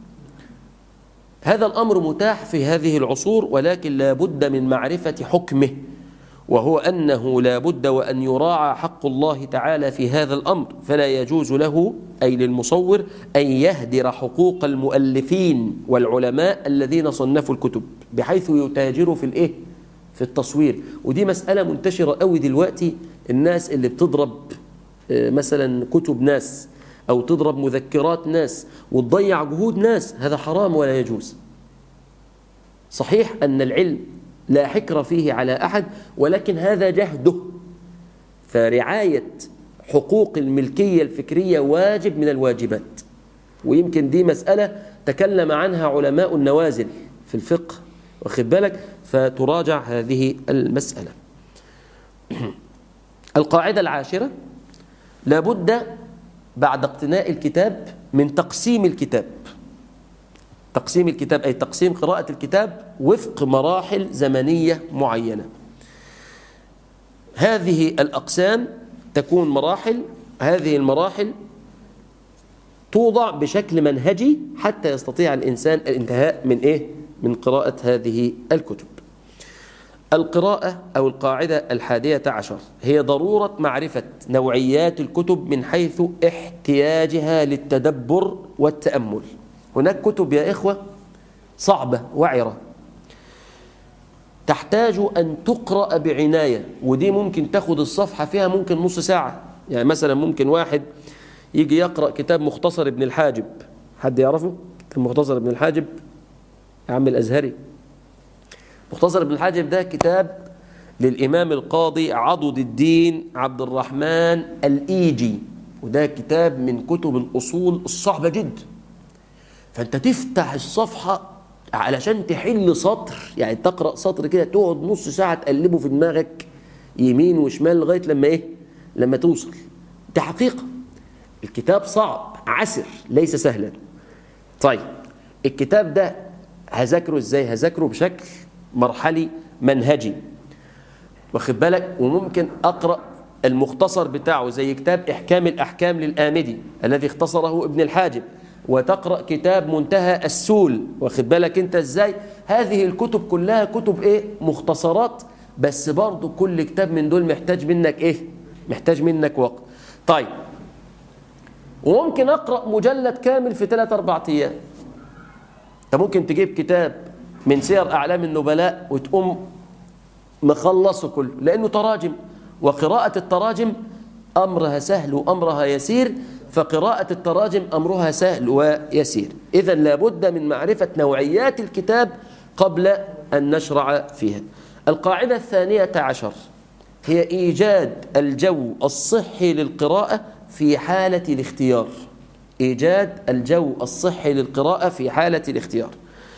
[SPEAKER 1] هذا الأمر متاح في هذه العصور ولكن لا بد من معرفة حكمه وهو أنه لا بد وأن يراعى حق الله تعالى في هذا الأمر فلا يجوز له أي للمصور أن يهدر حقوق المؤلفين والعلماء الذين صنفوا الكتب بحيث يتاجروا في الإيه؟ في التصوير ودي مسألة منتشرة قوي دلوقتي الناس اللي بتضرب آه، مثلا كتب ناس أو تضرب مذكرات ناس وتضيع جهود ناس هذا حرام ولا يجوز صحيح أن العلم لا حكر فيه على أحد ولكن هذا جهده فرعاية حقوق الملكية الفكرية واجب من الواجبات ويمكن دي مسألة تكلم عنها علماء النوازل في الفقه واخد بالك فتراجع هذه المسألة القاعدة العاشرة لابد بعد اقتناء الكتاب من تقسيم الكتاب تقسيم الكتاب أي تقسيم قراءة الكتاب وفق مراحل زمنية معينة هذه الأقسام تكون مراحل هذه المراحل توضع بشكل منهجي حتى يستطيع الإنسان الانتهاء من إيه؟ من قراءة هذه الكتب القراءة أو القاعدة الحادية عشر هي ضرورة معرفة نوعيات الكتب من حيث احتياجها للتدبر والتأمل هناك كتب يا إخوة صعبة وعرة تحتاج أن تقرأ بعناية ودي ممكن تاخد الصفحة فيها ممكن نص ساعة يعني مثلا ممكن واحد يجي يقرأ كتاب مختصر ابن الحاجب حد يعرفه؟ كتاب مختصر ابن الحاجب يا عم الأزهري مختصر ابن الحاجب ده كتاب للإمام القاضي عضد الدين عبد الرحمن الإيجي وده كتاب من كتب الأصول الصعبة جدا فأنت تفتح الصفحة علشان تحل سطر يعني تقرأ سطر كده تقعد نص ساعة تقلبه في دماغك يمين وشمال لغاية لما إيه لما توصل ده حقيقة الكتاب صعب عسر ليس سهلا طيب الكتاب ده هذاكره ازاي هذاكره بشكل مرحلي منهجي واخد بالك وممكن اقرا المختصر بتاعه زي كتاب احكام الاحكام للامدي الذي اختصره ابن الحاجب وتقرا كتاب منتهى السول واخد بالك انت ازاي هذه الكتب كلها كتب ايه مختصرات بس برضو كل كتاب من دول محتاج منك ايه محتاج منك وقت طيب وممكن اقرا مجلد كامل في 3 4 ايام انت ممكن تجيب كتاب من سير اعلام النبلاء وتقوم مخلصه كله لانه تراجم وقراءه التراجم أمرها سهل وأمرها يسير فقراءة التراجم أمرها سهل ويسير إذا لابد من معرفة نوعيات الكتاب قبل أن نشرع فيها القاعدة الثانية عشر هي إيجاد الجو الصحي للقراءة في حالة الاختيار إيجاد الجو الصحي للقراءة في حالة الاختيار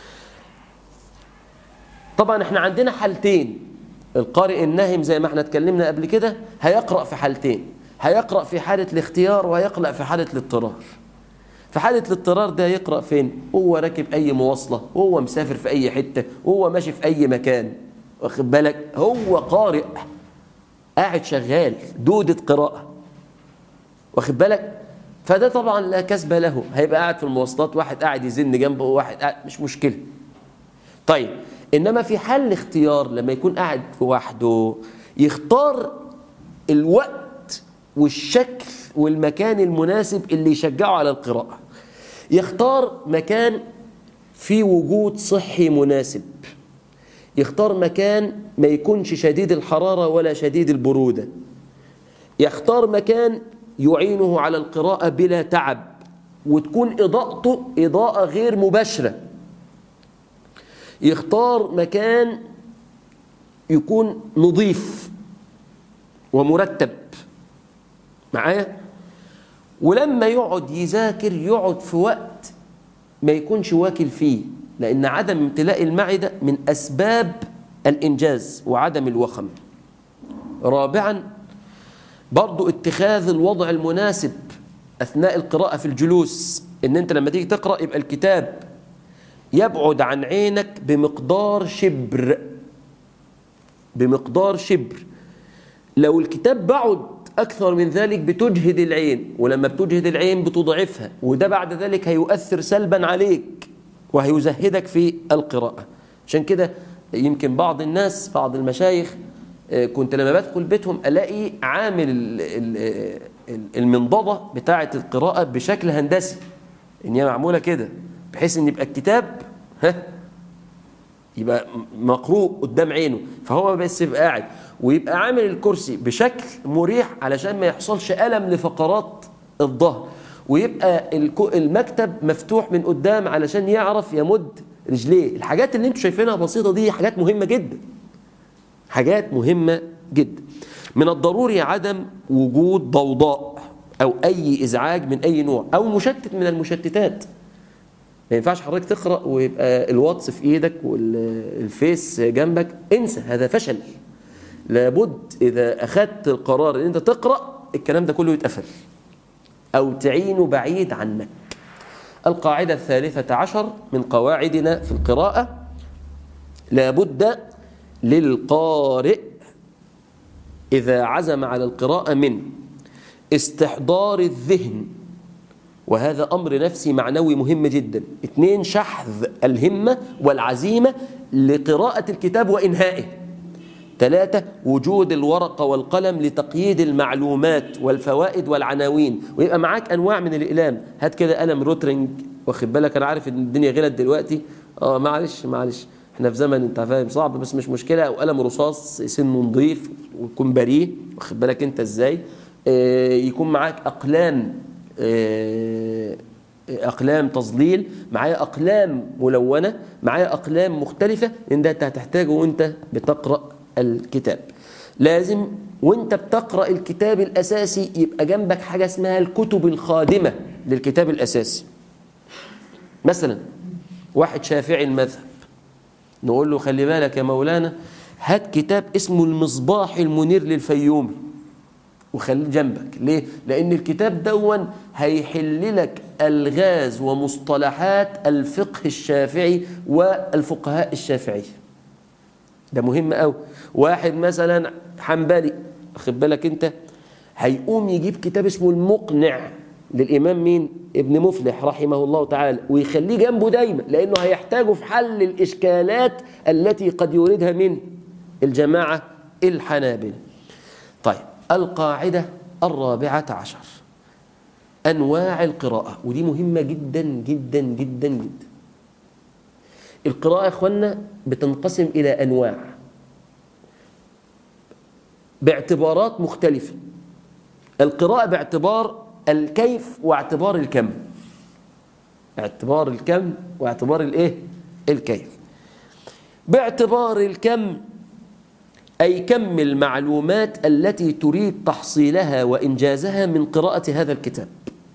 [SPEAKER 1] طبعا احنا عندنا حالتين القارئ الناهم زي ما احنا اتكلمنا قبل كده هيقرأ في حالتين هيقرأ في حالة الاختيار وهيقرأ في حالة الاضطرار في حالة الاضطرار ده يقرأ فين هو راكب أي مواصلة وهو مسافر في أي حتة وهو ماشي في أي مكان واخد بالك هو قارئ قاعد شغال دودة قراءة واخد بالك فده طبعا لا كسب له هيبقى قاعد في المواصلات واحد قاعد يزن جنبه وواحد قاعد مش مشكلة طيب إنما في حال الاختيار لما يكون قاعد لوحده يختار الوقت والشكل والمكان المناسب اللي يشجعه على القراءة يختار مكان فيه وجود صحي مناسب يختار مكان ما يكونش شديد الحرارة ولا شديد البرودة يختار مكان يعينه على القراءة بلا تعب وتكون إضاءته إضاءة غير مباشرة يختار مكان يكون نظيف ومرتب معايا ولما يقعد يذاكر يقعد في وقت ما يكونش واكل فيه لأن عدم امتلاء المعدة من أسباب الإنجاز وعدم الوخم رابعا برضو اتخاذ الوضع المناسب أثناء القراءة في الجلوس إن أنت لما تيجي تقرأ يبقى الكتاب يبعد عن عينك بمقدار شبر بمقدار شبر لو الكتاب بعد أكثر من ذلك بتجهد العين ولما بتجهد العين بتضعفها وده بعد ذلك هيؤثر سلبا عليك وهيزهدك في القراءة عشان كده يمكن بعض الناس بعض المشايخ كنت لما بدخل بيتهم ألاقي عامل المنضدة بتاعة القراءة بشكل هندسي إن هي معمولة كده بحيث إن يبقى الكتاب ها يبقى مقروء قدام عينه فهو بس يبقى قاعد ويبقى عامل الكرسي بشكل مريح علشان ما يحصلش ألم لفقرات الظهر ويبقى المكتب مفتوح من قدام علشان يعرف يمد رجليه الحاجات اللي انتوا شايفينها بسيطة دي حاجات مهمة جدا حاجات مهمة جدا من الضروري عدم وجود ضوضاء أو أي إزعاج من أي نوع أو مشتت من المشتتات ما ينفعش حضرتك تقرأ ويبقى الواتس في إيدك والفيس جنبك انسى هذا فشل لابد إذا أخذت القرار أن أنت تقرأ الكلام ده كله يتقفل أو تعينه بعيد عنك القاعدة الثالثة عشر من قواعدنا في القراءة لابد للقارئ إذا عزم على القراءة من استحضار الذهن وهذا أمر نفسي معنوي مهم جدا اثنين شحذ الهمة والعزيمة لقراءة الكتاب وإنهائه ثلاثة وجود الورقة والقلم لتقييد المعلومات والفوائد والعناوين ويبقى معاك أنواع من الإقلام هات كده قلم روترنج واخد بالك أنا عارف إن الدنيا غلت دلوقتي اه معلش معلش احنا في زمن انت فاهم صعب بس مش مشكله او قلم رصاص سنه نظيف ويكون بريه واخد بالك انت ازاي اه يكون معاك اقلام اه اقلام تظليل معايا اقلام ملونه معايا اقلام مختلفه ان ده انت هتحتاجه وانت بتقرا الكتاب لازم وانت بتقرا الكتاب الاساسي يبقى جنبك حاجه اسمها الكتب الخادمه للكتاب الاساسي مثلا واحد شافعي المذهب نقول له خلي بالك يا مولانا هات كتاب اسمه المصباح المنير للفيومي وخليه جنبك ليه؟ لأن الكتاب دون هيحل لك ألغاز ومصطلحات الفقه الشافعي والفقهاء الشافعي ده مهم قوي واحد مثلا حنبلي واخد بالك انت هيقوم يجيب كتاب اسمه المقنع للإمام مين؟ ابن مفلح رحمه الله تعالى ويخليه جنبه دايما لأنه هيحتاجه في حل الإشكالات التي قد يوردها من الجماعة الحنابلة طيب القاعدة الرابعة عشر أنواع القراءة ودي مهمة جدا جدا جدا جدا القراءة يا إخوانا بتنقسم إلى أنواع باعتبارات مختلفة القراءة باعتبار الكيف واعتبار الكم اعتبار الكم واعتبار الايه الكيف باعتبار الكم أي كم المعلومات التي تريد تحصيلها وإنجازها من قراءة هذا الكتاب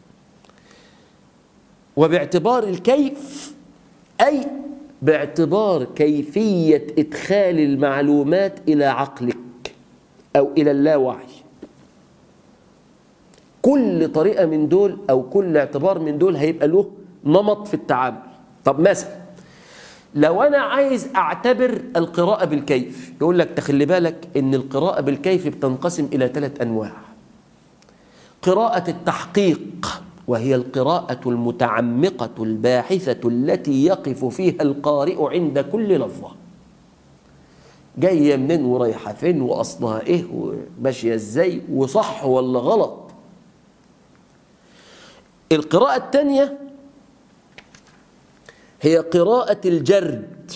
[SPEAKER 1] وباعتبار الكيف أي باعتبار كيفية إدخال المعلومات إلى عقلك أو إلى اللاوعي كل طريقة من دول أو كل اعتبار من دول هيبقى له نمط في التعامل طب مثلا لو أنا عايز أعتبر القراءة بالكيف يقول لك تخلي بالك إن القراءة بالكيف بتنقسم إلى ثلاث أنواع قراءة التحقيق وهي القراءة المتعمقة الباحثة التي يقف فيها القارئ عند كل لفظة جاية منين ورايحة فين وأصلها إيه وماشية إزاي وصح ولا غلط القراءة الثانية هي قراءة الجرد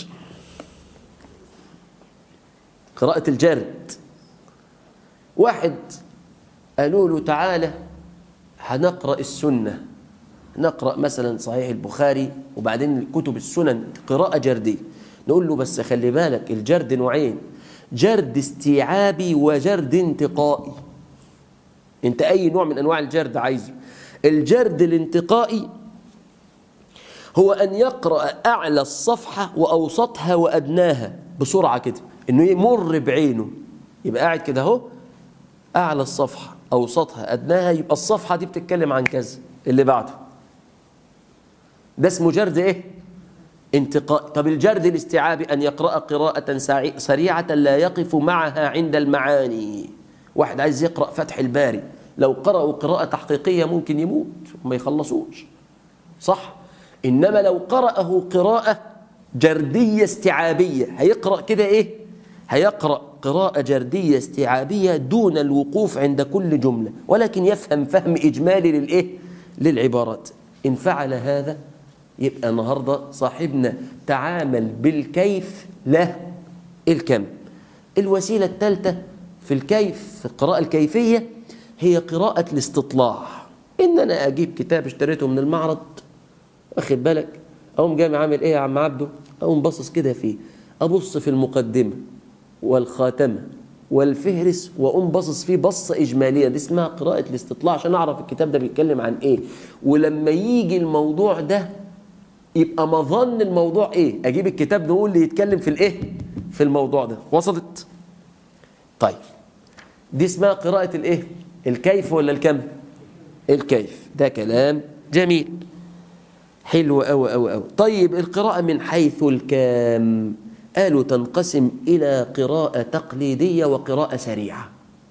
[SPEAKER 1] قراءة الجرد واحد قالوا له تعالى هنقرأ السنة نقرأ مثلا صحيح البخاري وبعدين كتب السنن قراءة جردية نقول له بس خلي بالك الجرد نوعين جرد استيعابي وجرد انتقائي انت اي نوع من انواع الجرد عايزه الجرد الانتقائي هو ان يقرأ اعلى الصفحة واوسطها وادناها بسرعة كده انه يمر بعينه يبقى قاعد كده اهو اعلى الصفحة اوسطها ادناها يبقى الصفحة دي بتتكلم عن كذا اللي بعده ده اسمه جرد ايه انتقاء طب الجرد الاستيعابي أن يقرأ قراءة سريعة لا يقف معها عند المعاني واحد عايز يقرأ فتح الباري لو قرأوا قراءة تحقيقية ممكن يموت وما يخلصوش صح إنما لو قرأه قراءة جردية استيعابية هيقرأ كده إيه هيقرأ قراءة جردية استيعابية دون الوقوف عند كل جملة ولكن يفهم فهم إجمالي للإيه للعبارات إن فعل هذا يبقى النهارده صاحبنا تعامل بالكيف لا الكم الوسيلة الثالثة في الكيف في القراءة الكيفية هي قراءة الاستطلاع إن أنا أجيب كتاب اشتريته من المعرض واخد بالك أقوم جاي عامل إيه يا عم عبده أقوم باصص كده فيه أبص في المقدمة والخاتمة والفهرس واقوم باصص فيه بصه اجماليه دي اسمها قراءه الاستطلاع عشان اعرف الكتاب ده بيتكلم عن ايه ولما يجي الموضوع ده يبقى مظن الموضوع ايه اجيب الكتاب نقول اللي يتكلم في الايه في الموضوع ده وصلت طيب دي اسمها قراءة الايه الكيف ولا الكم الكيف ده كلام جميل حلو قوي قوي قوي طيب القراءة من حيث الكام قالوا تنقسم إلى قراءة تقليدية وقراءة سريعة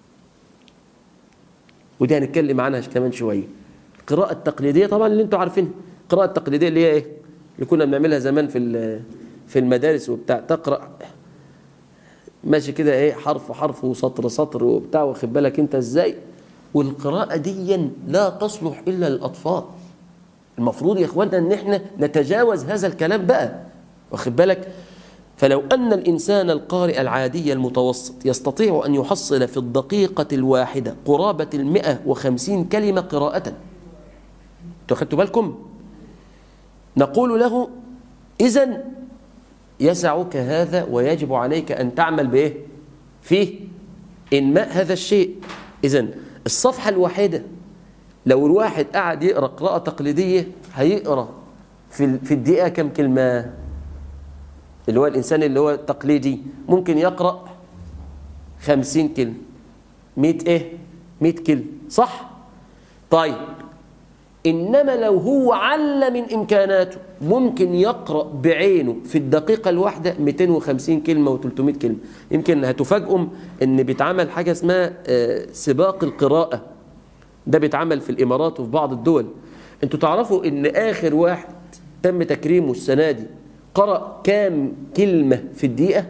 [SPEAKER 1] ودي هنتكلم عنها كمان شوية القراءة التقليدية طبعا اللي انتوا عارفينها القراءة التقليدية اللي هي ايه اللي كنا بنعملها زمان في في المدارس وبتاع تقرا ماشي كده ايه حرف حرف وسطر سطر وبتاع واخد بالك انت ازاي والقراءه دي لا تصلح الا للاطفال المفروض يا اخوانا ان احنا نتجاوز هذا الكلام بقى واخد بالك فلو ان الانسان القارئ العادي المتوسط يستطيع ان يحصل في الدقيقه الواحده قرابه المئة وخمسين كلمه قراءه انتوا خدتوا بالكم نقول له إذا يسعك هذا ويجب عليك أن تعمل بإيه؟ فيه إنماء هذا الشيء إذا الصفحة الواحدة لو الواحد قاعد يقرأ قراءة تقليدية هيقرأ في في الدقيقة كم كلمة؟ اللي هو الإنسان اللي هو التقليدي ممكن يقرأ خمسين كلمة مئة إيه؟ مئة كلمة صح؟ طيب إنما لو هو عل من إمكاناته ممكن يقرأ بعينه في الدقيقة الواحدة 250 كلمة و300 كلمة يمكن هتفاجئهم إن بيتعمل حاجة اسمها سباق القراءة ده بيتعمل في الإمارات وفي بعض الدول أنتوا تعرفوا إن آخر واحد تم تكريمه السنة دي قرأ كام كلمة في الدقيقة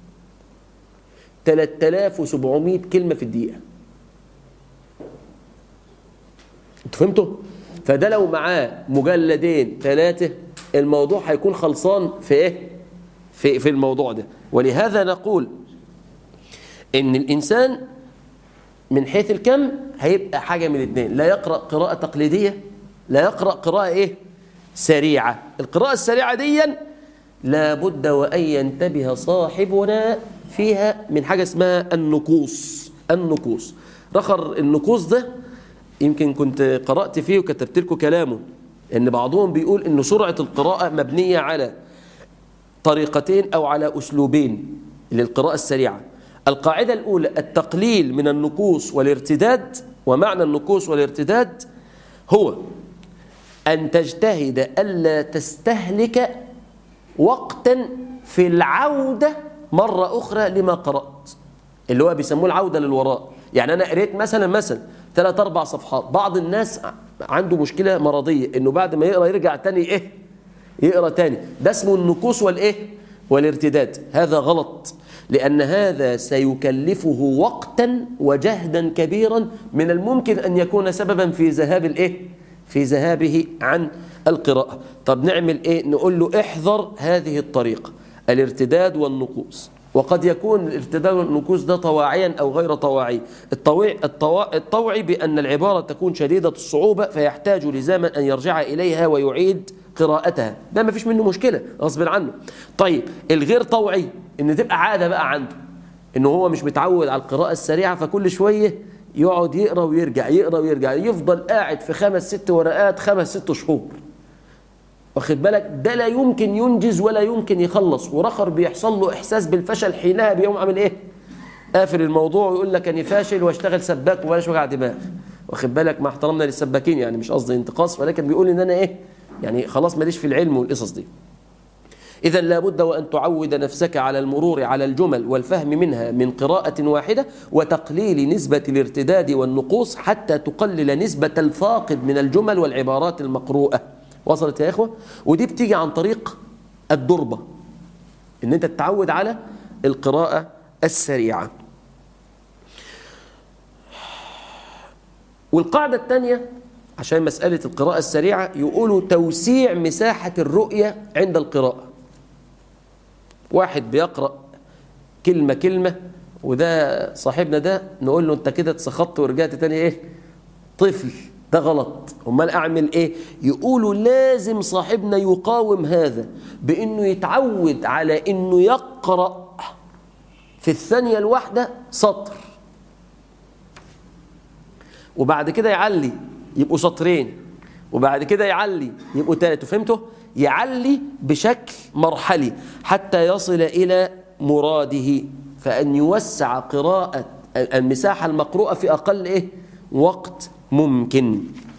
[SPEAKER 1] 3700 كلمة في الدقيقة انتوا فهمتوا؟ فده لو معاه مجلدين ثلاثة الموضوع هيكون خلصان في ايه في في الموضوع ده ولهذا نقول ان الانسان من حيث الكم هيبقى حاجة من الاثنين لا يقرأ قراءة تقليدية لا يقرأ قراءة إيه سريعة القراءة السريعة دي لابد وأن ينتبه صاحبنا فيها من حاجة اسمها النقوص النقوص رخر النقوص ده يمكن كنت قرأت فيه وكتبت لكم كلامه ان بعضهم بيقول ان سرعة القراءة مبنية على طريقتين او على اسلوبين للقراءة السريعة القاعدة الاولى التقليل من النقوص والارتداد ومعنى النقوص والارتداد هو ان تجتهد الا تستهلك وقتا في العودة مرة اخرى لما قرأت اللي هو بيسموه العودة للوراء يعني انا قريت مثلا مثلا ثلاث اربع صفحات بعض الناس عنده مشكله مرضيه انه بعد ما يقرا يرجع تاني ايه يقرا تاني ده اسمه النكوص والايه والارتداد هذا غلط لان هذا سيكلفه وقتا وجهدا كبيرا من الممكن ان يكون سببا في ذهاب الايه في ذهابه عن القراءه طب نعمل ايه نقول له احذر هذه الطريقه الارتداد والنقوص وقد يكون الارتداد والنكوص ده طواعيا أو غير طواعي الطوعي, الطوا... الطوعي بأن العبارة تكون شديدة الصعوبة فيحتاج لزاما أن يرجع إليها ويعيد قراءتها ده ما فيش منه مشكلة غصب عنه طيب الغير طوعي ان تبقى عادة بقى عنده انه هو مش متعود على القراءة السريعة فكل شوية يقعد يقرأ ويرجع يقرأ ويرجع يفضل قاعد في خمس ست ورقات خمس ست شهور واخد بالك ده لا يمكن ينجز ولا يمكن يخلص ورخر بيحصل له احساس بالفشل حينها بيوم عامل ايه قافل الموضوع ويقول لك اني فاشل واشتغل سباك وبلاش وجع دماغ واخد بالك مع احترامنا للسباكين يعني مش قصدي انتقاص ولكن بيقول ان انا ايه يعني خلاص ماليش في العلم والقصص دي إذا لابد وأن تعود نفسك على المرور على الجمل والفهم منها من قراءة واحدة وتقليل نسبة الارتداد والنقوص حتى تقلل نسبة الفاقد من الجمل والعبارات المقروءة وصلت يا إخوة ودي بتيجي عن طريق الدربة إن أنت تتعود على القراءة السريعة والقاعدة الثانية عشان مسألة القراءة السريعة يقولوا توسيع مساحة الرؤية عند القراءة واحد بيقرأ كلمة كلمة وده صاحبنا ده نقول له انت كده اتسخطت ورجعت تاني ايه طفل ده غلط امال اعمل ايه يقولوا لازم صاحبنا يقاوم هذا بانه يتعود على انه يقرأ في الثانية الواحدة سطر وبعد كده يعلي يبقوا سطرين وبعد كده يعلي يبقوا ثلاثة فهمتوا يعلي بشكل مرحلي حتى يصل إلى مراده فأن يوسع قراءة المساحة المقروءة في أقل إيه؟ وقت ممكن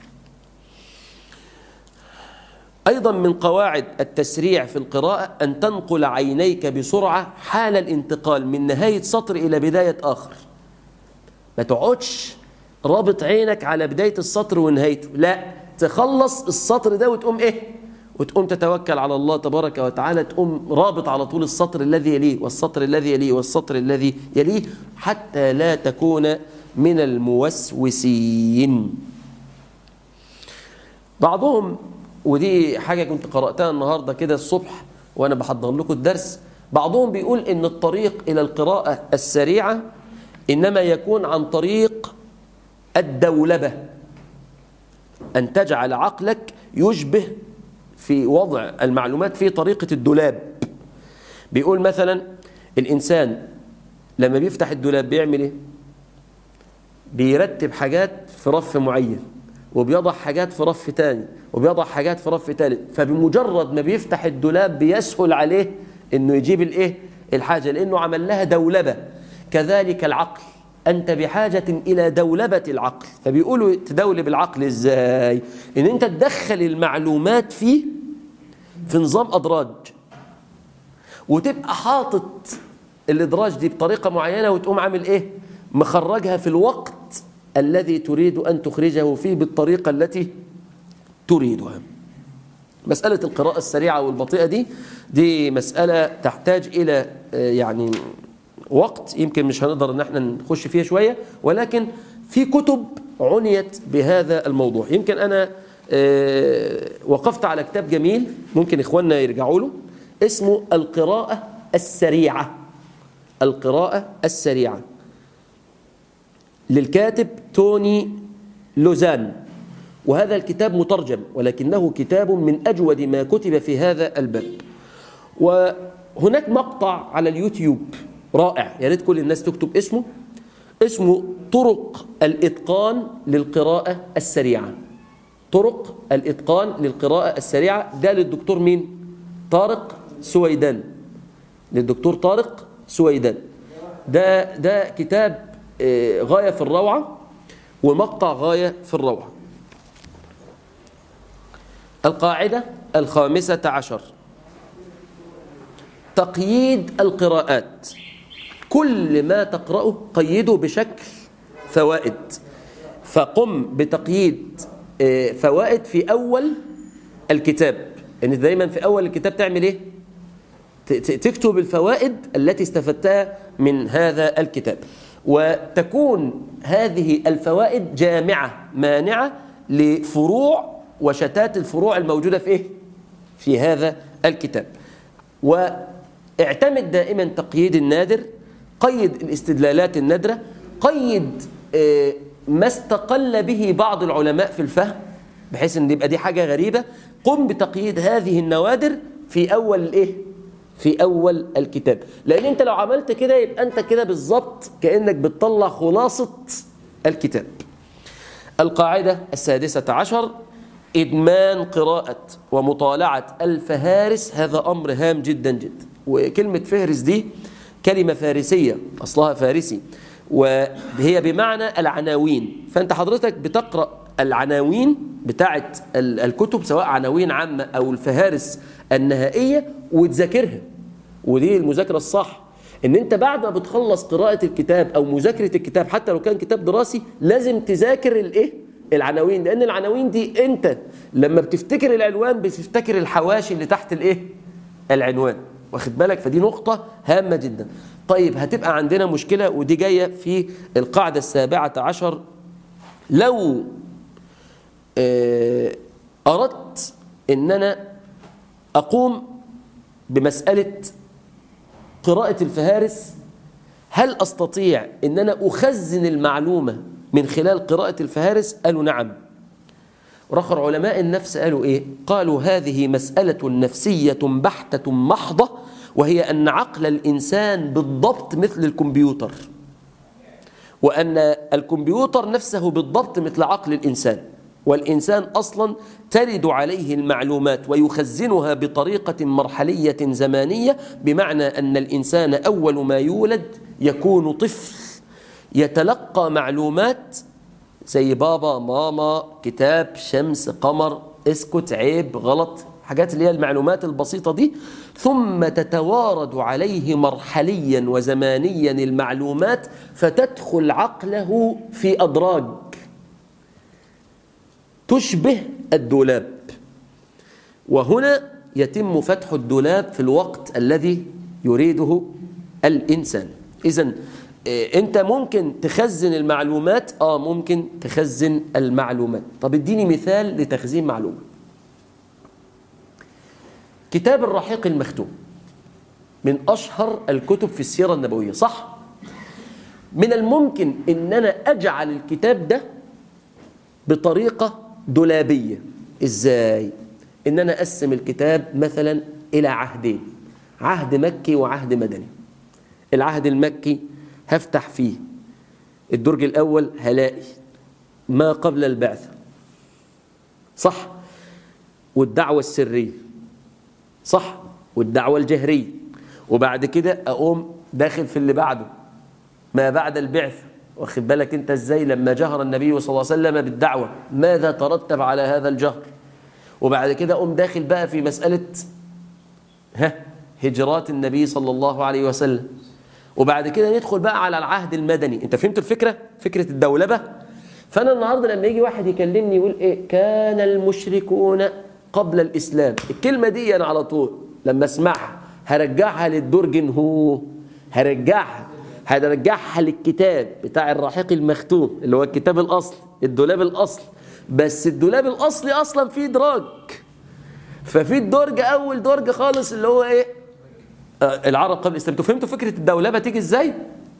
[SPEAKER 1] أيضا من قواعد التسريع في القراءة أن تنقل عينيك بسرعة حال الانتقال من نهاية سطر إلى بداية آخر ما تقعدش رابط عينك على بداية السطر ونهايته لا تخلص السطر ده وتقوم ايه وتقوم تتوكل على الله تبارك وتعالى تقوم رابط على طول السطر الذي يليه والسطر الذي يليه والسطر الذي يليه حتى لا تكون من الموسوسين بعضهم ودي حاجة كنت قرأتها النهاردة كده الصبح وأنا بحضر لكم الدرس بعضهم بيقول إن الطريق إلى القراءة السريعة إنما يكون عن طريق الدولبة أن تجعل عقلك يشبه في وضع المعلومات في طريقة الدولاب بيقول مثلا الإنسان لما بيفتح الدولاب بيعمل إيه؟ بيرتب حاجات في رف معين وبيضع حاجات في رف تاني وبيضع حاجات في رف تالت فبمجرد ما بيفتح الدولاب بيسهل عليه انه يجيب الايه الحاجة لانه عمل لها دولبة كذلك العقل أنت بحاجة إلى دولبة العقل فبيقولوا تدولب العقل إزاي إن أنت تدخل المعلومات فيه في نظام أدراج وتبقى حاطط الإدراج دي بطريقة معينة وتقوم عامل إيه مخرجها في الوقت الذي تريد أن تخرجه فيه بالطريقة التي تريدها مسألة القراءة السريعة والبطيئة دي دي مسألة تحتاج إلى يعني وقت يمكن مش هنقدر ان احنا نخش فيها شوية ولكن في كتب عنيت بهذا الموضوع يمكن انا وقفت على كتاب جميل ممكن اخواننا يرجعوا له اسمه القراءة السريعة القراءة السريعة للكاتب توني لوزان وهذا الكتاب مترجم ولكنه كتاب من أجود ما كتب في هذا الباب وهناك مقطع على اليوتيوب رائع يا ريت كل الناس تكتب اسمه اسمه طرق الإتقان للقراءة السريعة طرق الإتقان للقراءة السريعة ده للدكتور مين؟ طارق سويدان للدكتور طارق سويدان ده ده كتاب آه، غاية في الروعة ومقطع غاية في الروعة القاعدة الخامسة عشر تقييد القراءات كل ما تقرأه قيده بشكل فوائد فقم بتقييد آه، فوائد في أول الكتاب يعني دايما في أول الكتاب تعمل إيه؟ ت- ت- تكتب الفوائد التي استفدتها من هذا الكتاب وتكون هذه الفوائد جامعة مانعة لفروع وشتات الفروع الموجودة في إيه؟ في هذا الكتاب واعتمد دائما تقييد النادر قيد الاستدلالات النادرة قيد آه، ما استقل به بعض العلماء في الفهم بحيث ان يبقى دي حاجة غريبة قم بتقييد هذه النوادر في أول الإيه؟ في أول الكتاب لأن أنت لو عملت كده يبقى أنت كده بالظبط كأنك بتطلع خلاصة الكتاب القاعدة السادسة عشر إدمان قراءة ومطالعة الفهارس هذا أمر هام جدا جدا وكلمة فهرس دي كلمة فارسية أصلها فارسي وهي بمعنى العناوين فأنت حضرتك بتقرأ العناوين بتاعت ال- الكتب سواء عناوين عامة أو الفهارس النهائية وتذاكرها ودي المذاكرة الصح ان انت بعد ما بتخلص قراءة الكتاب او مذاكرة الكتاب حتى لو كان كتاب دراسي لازم تذاكر الايه العناوين لان العناوين دي انت لما بتفتكر العنوان بتفتكر الحواشي اللي تحت الايه العنوان واخد بالك فدي نقطة هامة جدا طيب هتبقى عندنا مشكلة ودي جاية في القاعدة السابعة عشر لو آه، أردت ان انا اقوم بمسألة قراءة الفهارس هل أستطيع أن أنا أخزن المعلومة من خلال قراءة الفهارس قالوا نعم رخر علماء النفس قالوا إيه قالوا هذه مسألة نفسية بحتة محضة وهي أن عقل الإنسان بالضبط مثل الكمبيوتر وأن الكمبيوتر نفسه بالضبط مثل عقل الإنسان والإنسان أصلا ترد عليه المعلومات ويخزنها بطريقة مرحلية زمانية بمعنى أن الإنسان أول ما يولد يكون طفل يتلقى معلومات زي بابا ماما كتاب شمس قمر اسكت عيب غلط حاجات اللي هي المعلومات البسيطة دي ثم تتوارد عليه مرحليا وزمانيا المعلومات فتدخل عقله في أدراج تشبه الدولاب وهنا يتم فتح الدولاب في الوقت الذي يريده الإنسان إذا أنت ممكن تخزن المعلومات آه ممكن تخزن المعلومات طب اديني مثال لتخزين معلومة كتاب الرحيق المختوم من أشهر الكتب في السيرة النبوية صح؟ من الممكن أن أنا أجعل الكتاب ده بطريقة دولابية إزاي؟ إن أنا أقسم الكتاب مثلا إلى عهدين عهد مكي وعهد مدني العهد المكي هفتح فيه الدرج الأول هلاقي ما قبل البعثة صح والدعوة السرية صح والدعوة الجهرية وبعد كده أقوم داخل في اللي بعده ما بعد البعثة واخد بالك انت ازاي لما جهر النبي صلى الله عليه وسلم بالدعوة ماذا ترتب على هذا الجهر وبعد كده أقوم داخل بقى في مسألة ها هجرات النبي صلى الله عليه وسلم وبعد كده ندخل بقى على العهد المدني انت فهمت الفكرة فكرة الدولبة فأنا النهاردة لما يجي واحد يكلمني يقول ايه كان المشركون قبل الإسلام الكلمة دي أنا على طول لما اسمعها هرجعها للدرج هو هرجعها هنرجعها للكتاب بتاع الرحيق المختوم اللي هو الكتاب الأصلي الدولاب الأصلي بس الدولاب الأصلي أصلا فيه دراج ففي الدرج أول درج خالص اللي هو إيه آه العرب قبل الإسلام انتوا فهمتوا فكرة الدولابة تيجي إزاي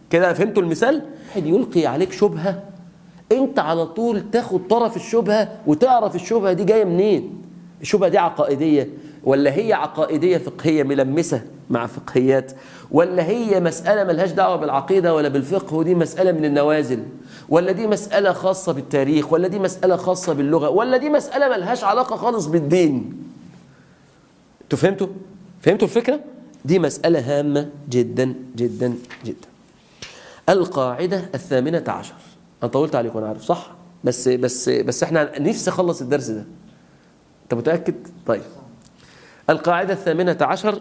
[SPEAKER 1] كده فهمتوا المثال واحد يلقي عليك شبهه انت على طول تاخد طرف الشبهه وتعرف الشبهه دي جايه منين الشبهه دي عقائديه ولا هي عقائديه فقهيه ملمسه مع فقهيات ولا هي مساله ملهاش دعوه بالعقيده ولا بالفقه ودي مساله من النوازل ولا دي مساله خاصه بالتاريخ ولا دي مساله خاصه باللغه ولا دي مساله ملهاش علاقه خالص بالدين انتوا فهمتوا فهمتوا الفكره دي مساله هامه جدا جدا جدا القاعده الثامنه عشر انا طولت عليكم انا عارف صح بس بس بس احنا نفسي اخلص الدرس ده انت متاكد طيب القاعده الثامنه عشر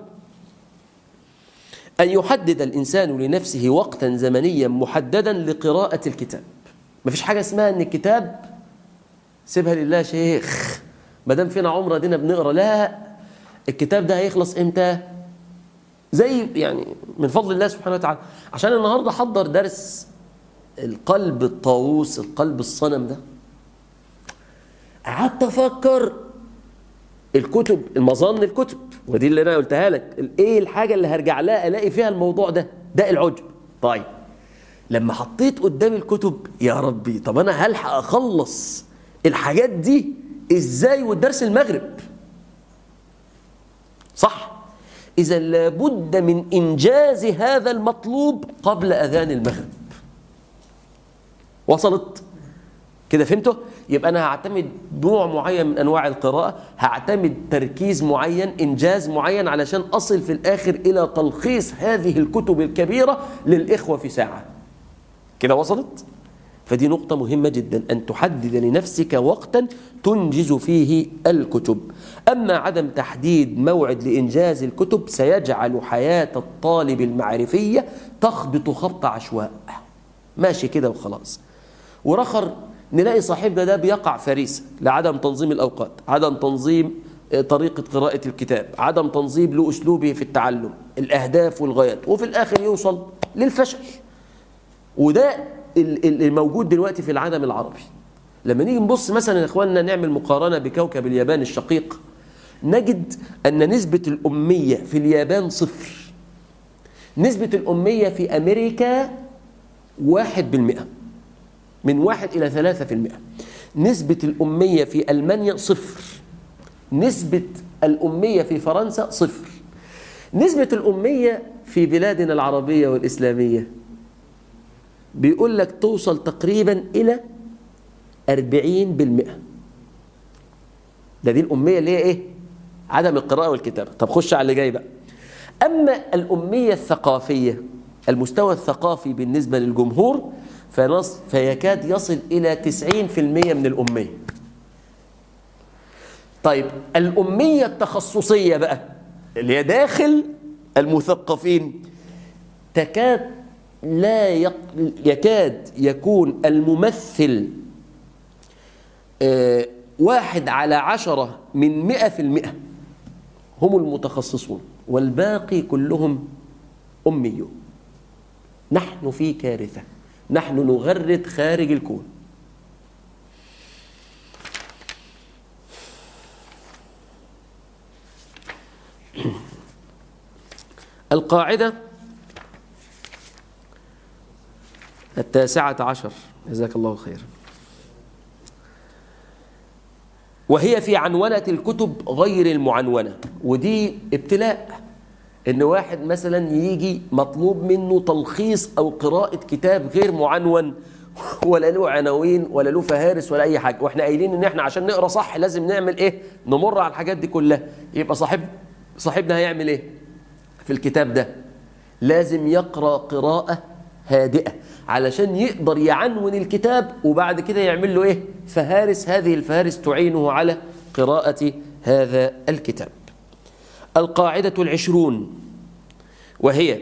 [SPEAKER 1] ان يحدد الانسان لنفسه وقتا زمنيا محددا لقراءه الكتاب مفيش حاجه اسمها ان الكتاب سيبها لله شيخ ما دام فينا عمره دينا بنقرا لا الكتاب ده هيخلص امتى زي يعني من فضل الله سبحانه وتعالى عشان النهارده حضر درس القلب الطاووس القلب الصنم ده قعدت افكر الكتب المظان الكتب ودي اللي انا قلتها لك ايه الحاجه اللي هرجع لها الاقي فيها الموضوع ده ده العجب طيب لما حطيت قدامي الكتب يا ربي طب انا هلحق اخلص الحاجات دي ازاي والدرس المغرب صح اذا لابد من انجاز هذا المطلوب قبل اذان المغرب وصلت كده فهمته يبقى انا هعتمد نوع معين من انواع القراءه هعتمد تركيز معين انجاز معين علشان اصل في الاخر الى تلخيص هذه الكتب الكبيره للاخوه في ساعه كده وصلت فدي نقطة مهمة جدا أن تحدد لنفسك وقتا تنجز فيه الكتب أما عدم تحديد موعد لإنجاز الكتب سيجعل حياة الطالب المعرفية تخبط خبط عشواء ماشي كده وخلاص ورخر نلاقي صاحبنا ده بيقع فريسة لعدم تنظيم الأوقات عدم تنظيم طريقة قراءة الكتاب عدم تنظيم لأسلوبه في التعلم الأهداف والغايات وفي الآخر يوصل للفشل وده الموجود دلوقتي في العالم العربي لما نيجي نبص مثلا يا اخواننا نعمل مقارنه بكوكب اليابان الشقيق نجد ان نسبه الاميه في اليابان صفر نسبه الاميه في امريكا واحد بالمئة من واحد إلى ثلاثة في المئة نسبة الأمية في ألمانيا صفر نسبة الأمية في فرنسا صفر نسبة الأمية في بلادنا العربية والإسلامية بيقول لك توصل تقريبا إلى أربعين بالمئة ده دي الأمية اللي هي إيه؟ عدم القراءة والكتابة طب خش على اللي جاي بقى أما الأمية الثقافية المستوى الثقافي بالنسبة للجمهور فنص فيكاد يصل إلى 90% من الأمية طيب الأمية التخصصية بقى اللي هي داخل المثقفين تكاد لا يق... يكاد يكون الممثل آه واحد على عشرة من مئة في المئة هم المتخصصون والباقي كلهم أميون نحن في كارثة نحن نغرد خارج الكون القاعدة التاسعة عشر جزاك الله خير وهي في عنونة الكتب غير المعنونة ودي ابتلاء ان واحد مثلا يجي مطلوب منه تلخيص او قراءة كتاب غير معنون ولا له عناوين ولا له فهارس ولا اي حاجة واحنا قايلين ان احنا عشان نقرا صح لازم نعمل ايه نمر على الحاجات دي كلها يبقى صاحب صاحبنا هيعمل ايه في الكتاب ده لازم يقرا قراءة هادئة علشان يقدر يعنون الكتاب وبعد كده يعمل له ايه فهارس هذه الفهارس تعينه على قراءة هذا الكتاب القاعدة العشرون وهي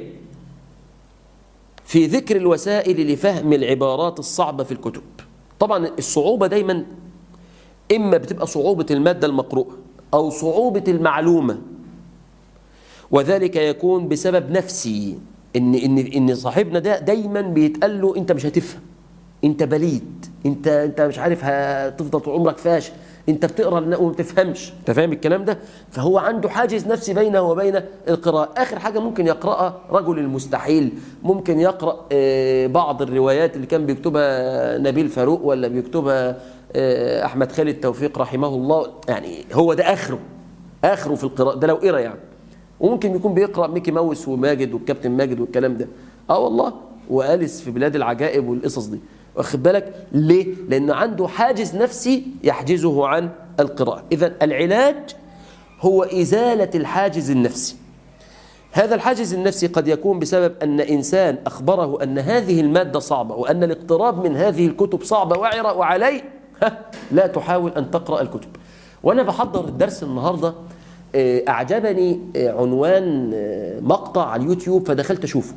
[SPEAKER 1] في ذكر الوسائل لفهم العبارات الصعبة في الكتب طبعا الصعوبة دايما إما بتبقى صعوبة المادة المقروءة أو صعوبة المعلومة وذلك يكون بسبب نفسي إن إن إن صاحبنا ده دايما بيتقال له أنت مش هتفهم أنت بليد أنت أنت مش عارف هتفضل طول عمرك فاشل انت بتقرا وما بتفهمش انت فاهم الكلام ده فهو عنده حاجز نفسي بينه وبين القراءه اخر حاجه ممكن يقراها رجل المستحيل ممكن يقرا آه، بعض الروايات اللي كان بيكتبها نبيل فاروق ولا بيكتبها آه، احمد خالد توفيق رحمه الله يعني هو ده اخره اخره في القراءه ده لو قرا يعني وممكن يكون بيقرا ميكي ماوس وماجد والكابتن ماجد والكلام ده اه والله واليس في بلاد العجائب والقصص دي واخد بالك ليه لانه عنده حاجز نفسي يحجزه عن القراءه اذا العلاج هو ازاله الحاجز النفسي هذا الحاجز النفسي قد يكون بسبب ان انسان اخبره ان هذه الماده صعبه وان الاقتراب من هذه الكتب صعبه وعرة وعليه ها، لا تحاول ان تقرا الكتب وانا بحضر الدرس النهارده آه، اعجبني آه، عنوان آه، مقطع على اليوتيوب فدخلت اشوفه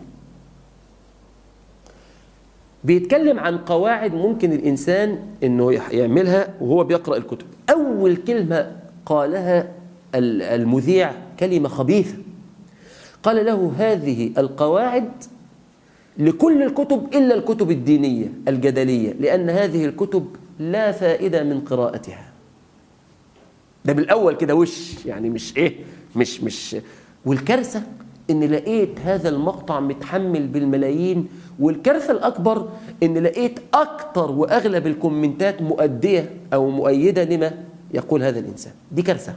[SPEAKER 1] بيتكلم عن قواعد ممكن الإنسان أنه يح- يعملها وهو بيقرأ الكتب أول كلمة قالها ال- المذيع كلمة خبيثة قال له هذه القواعد لكل الكتب إلا الكتب الدينية الجدلية لأن هذه الكتب لا فائدة من قراءتها ده بالأول كده وش يعني مش إيه مش مش والكارثة إن لقيت هذا المقطع متحمل بالملايين والكارثة الأكبر إن لقيت أكتر وأغلب الكومنتات مؤدية أو مؤيدة لما يقول هذا الإنسان دي كارثة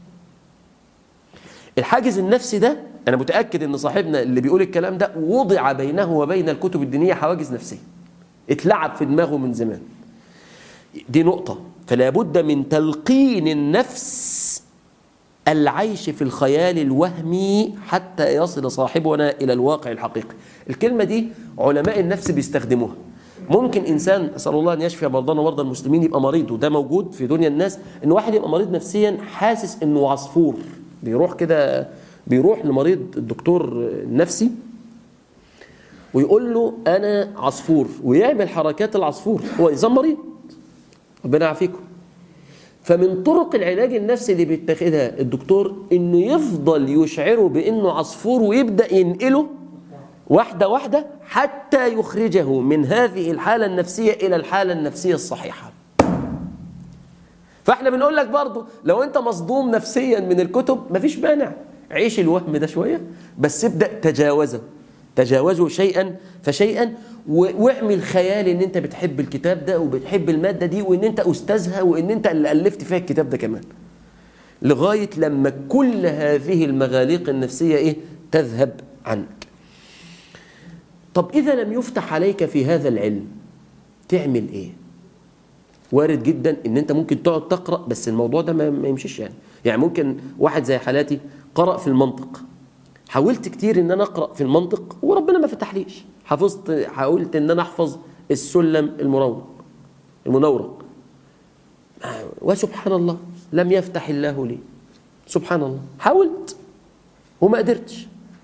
[SPEAKER 1] الحاجز النفسي ده أنا متأكد إن صاحبنا اللي بيقول الكلام ده وضع بينه وبين الكتب الدينية حواجز نفسية اتلعب في دماغه من زمان دي نقطة فلا بد من تلقين النفس العيش في الخيال الوهمي حتى يصل صاحبنا إلى الواقع الحقيقي الكلمة دي علماء النفس بيستخدموها ممكن إنسان أسأل الله أن يشفي مرضانا ومرضى المسلمين يبقى مريض وده موجود في دنيا الناس إن واحد يبقى مريض نفسيا حاسس إنه عصفور بيروح كده بيروح لمريض الدكتور النفسي ويقول له أنا عصفور ويعمل حركات العصفور هو إنسان مريض ربنا يعافيكم فمن طرق العلاج النفسي اللي بيتخذها الدكتور انه يفضل يشعره بانه عصفور ويبدا ينقله واحده واحده حتى يخرجه من هذه الحاله النفسيه الى الحاله النفسيه الصحيحه فاحنا بنقول لك برضه لو انت مصدوم نفسيا من الكتب مفيش مانع عيش الوهم ده شويه بس ابدا تجاوزه تجاوزه شيئا فشيئا و- واعمل خيال ان انت بتحب الكتاب ده وبتحب الماده دي وان انت استاذها وان انت اللي الفت فيها الكتاب ده كمان لغايه لما كل هذه المغاليق النفسيه ايه تذهب عنك طب اذا لم يفتح عليك في هذا العلم تعمل ايه وارد جدا ان انت ممكن تقعد تقرا بس الموضوع ده ما ما يمشيش يعني يعني ممكن واحد زي حالاتي قرأ في المنطق حاولت كتير ان انا اقرا في المنطق وربنا ما فتحليش حفظت حاولت ان انا احفظ السلم المروق المنورق وسبحان الله لم يفتح الله لي سبحان الله حاولت وما قدرتش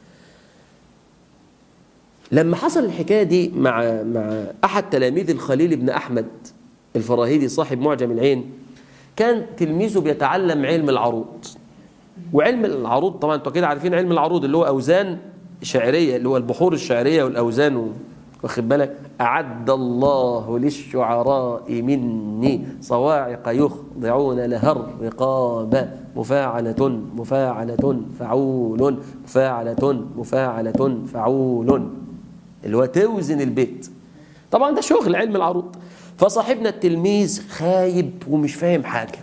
[SPEAKER 1] لما حصل الحكايه دي مع مع احد تلاميذ الخليل بن احمد الفراهيدي صاحب معجم العين كان تلميذه بيتعلم علم العروض وعلم العروض طبعا انتوا كده عارفين علم العروض اللي هو اوزان شعريه اللي هو البحور الشعريه والاوزان و- واخد بالك اعد الله للشعراء مني صواعق يخضعون لها الرقاب مفاعلة مفاعلة فعول مفاعلة مفاعلة فعول اللي هو توزن البيت طبعا ده شغل علم العروض فصاحبنا التلميذ خايب ومش فاهم حاجه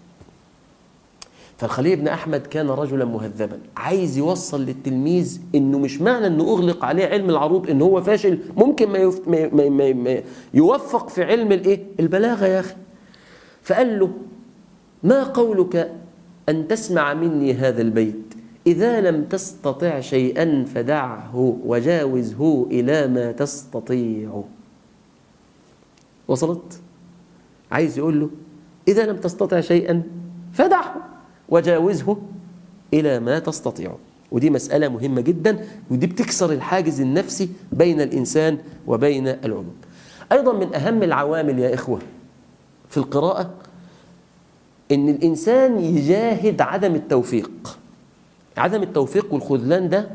[SPEAKER 1] فالخليل بن احمد كان رجلا مهذبا عايز يوصل للتلميذ انه مش معنى انه اغلق عليه علم العروض ان هو فاشل ممكن ما, يف... ما... ما... ما... ما يوفق في علم الايه البلاغه يا اخي فقال له ما قولك ان تسمع مني هذا البيت اذا لم تستطع شيئا فدعه وجاوزه الى ما تستطيع وصلت عايز يقول له اذا لم تستطع شيئا فدعه وجاوزه إلى ما تستطيع ودي مسألة مهمة جدا ودي بتكسر الحاجز النفسي بين الإنسان وبين العلوم أيضا من أهم العوامل يا إخوة في القراءة إن الإنسان يجاهد عدم التوفيق عدم التوفيق والخذلان ده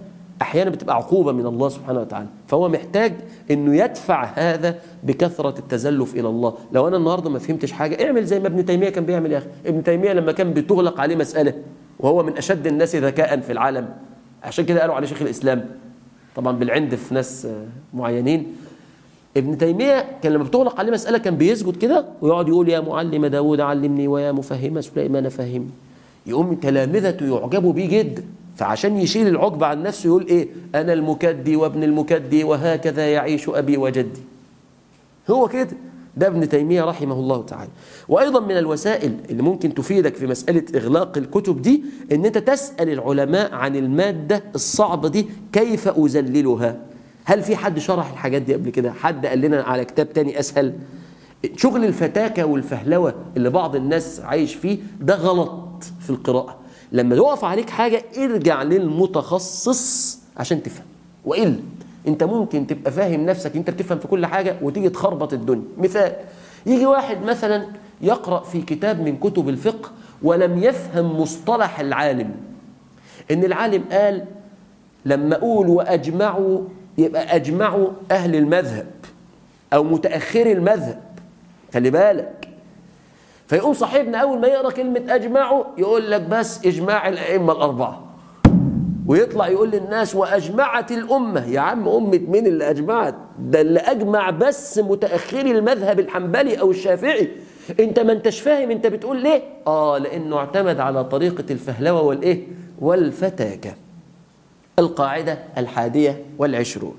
[SPEAKER 1] احيانا بتبقى عقوبه من الله سبحانه وتعالى فهو محتاج انه يدفع هذا بكثره التزلف الى الله لو انا النهارده ما فهمتش حاجه اعمل زي ما ابن تيميه كان بيعمل يا اخي ابن تيميه لما كان بتغلق عليه مساله وهو من اشد الناس ذكاء في العالم عشان كده قالوا عليه شيخ الاسلام طبعا بالعند في ناس معينين ابن تيمية كان لما بتغلق عليه مسألة كان بيسجد كده ويقعد يقول يا معلم داود علمني ويا مفهم سليمان فهمني يقوم تلامذته يعجبوا بيه جدا فعشان يشيل العقبة عن نفسه يقول ايه انا المكدي وابن المكدي وهكذا يعيش ابي وجدي هو كده ده ابن تيمية رحمه الله تعالى وأيضا من الوسائل اللي ممكن تفيدك في مسألة إغلاق الكتب دي أن أنت تسأل العلماء عن المادة الصعبة دي كيف أزللها هل في حد شرح الحاجات دي قبل كده حد قال لنا على كتاب تاني أسهل شغل الفتاكة والفهلوة اللي بعض الناس عايش فيه ده غلط في القراءة لما يقف عليك حاجة ارجع للمتخصص عشان تفهم وإلا انت ممكن تبقى فاهم نفسك انت بتفهم في كل حاجة وتيجي تخربط الدنيا مثال يجي واحد مثلا يقرأ في كتاب من كتب الفقه ولم يفهم مصطلح العالم ان العالم قال لما اقول واجمعوا يبقى اجمعوا اهل المذهب او متاخري المذهب خلي بالك فيقوم صاحبنا اول ما يقرا كلمه اجمعوا يقول لك بس اجماع الائمه الاربعه ويطلع يقول للناس واجمعت الامه يا عم امه مين اللي اجمعت ده اللي اجمع بس متاخري المذهب الحنبلي او الشافعي انت ما انتش فاهم انت بتقول ليه اه لانه اعتمد على طريقه الفهلوه والايه والفتاكه القاعده الحاديه والعشرون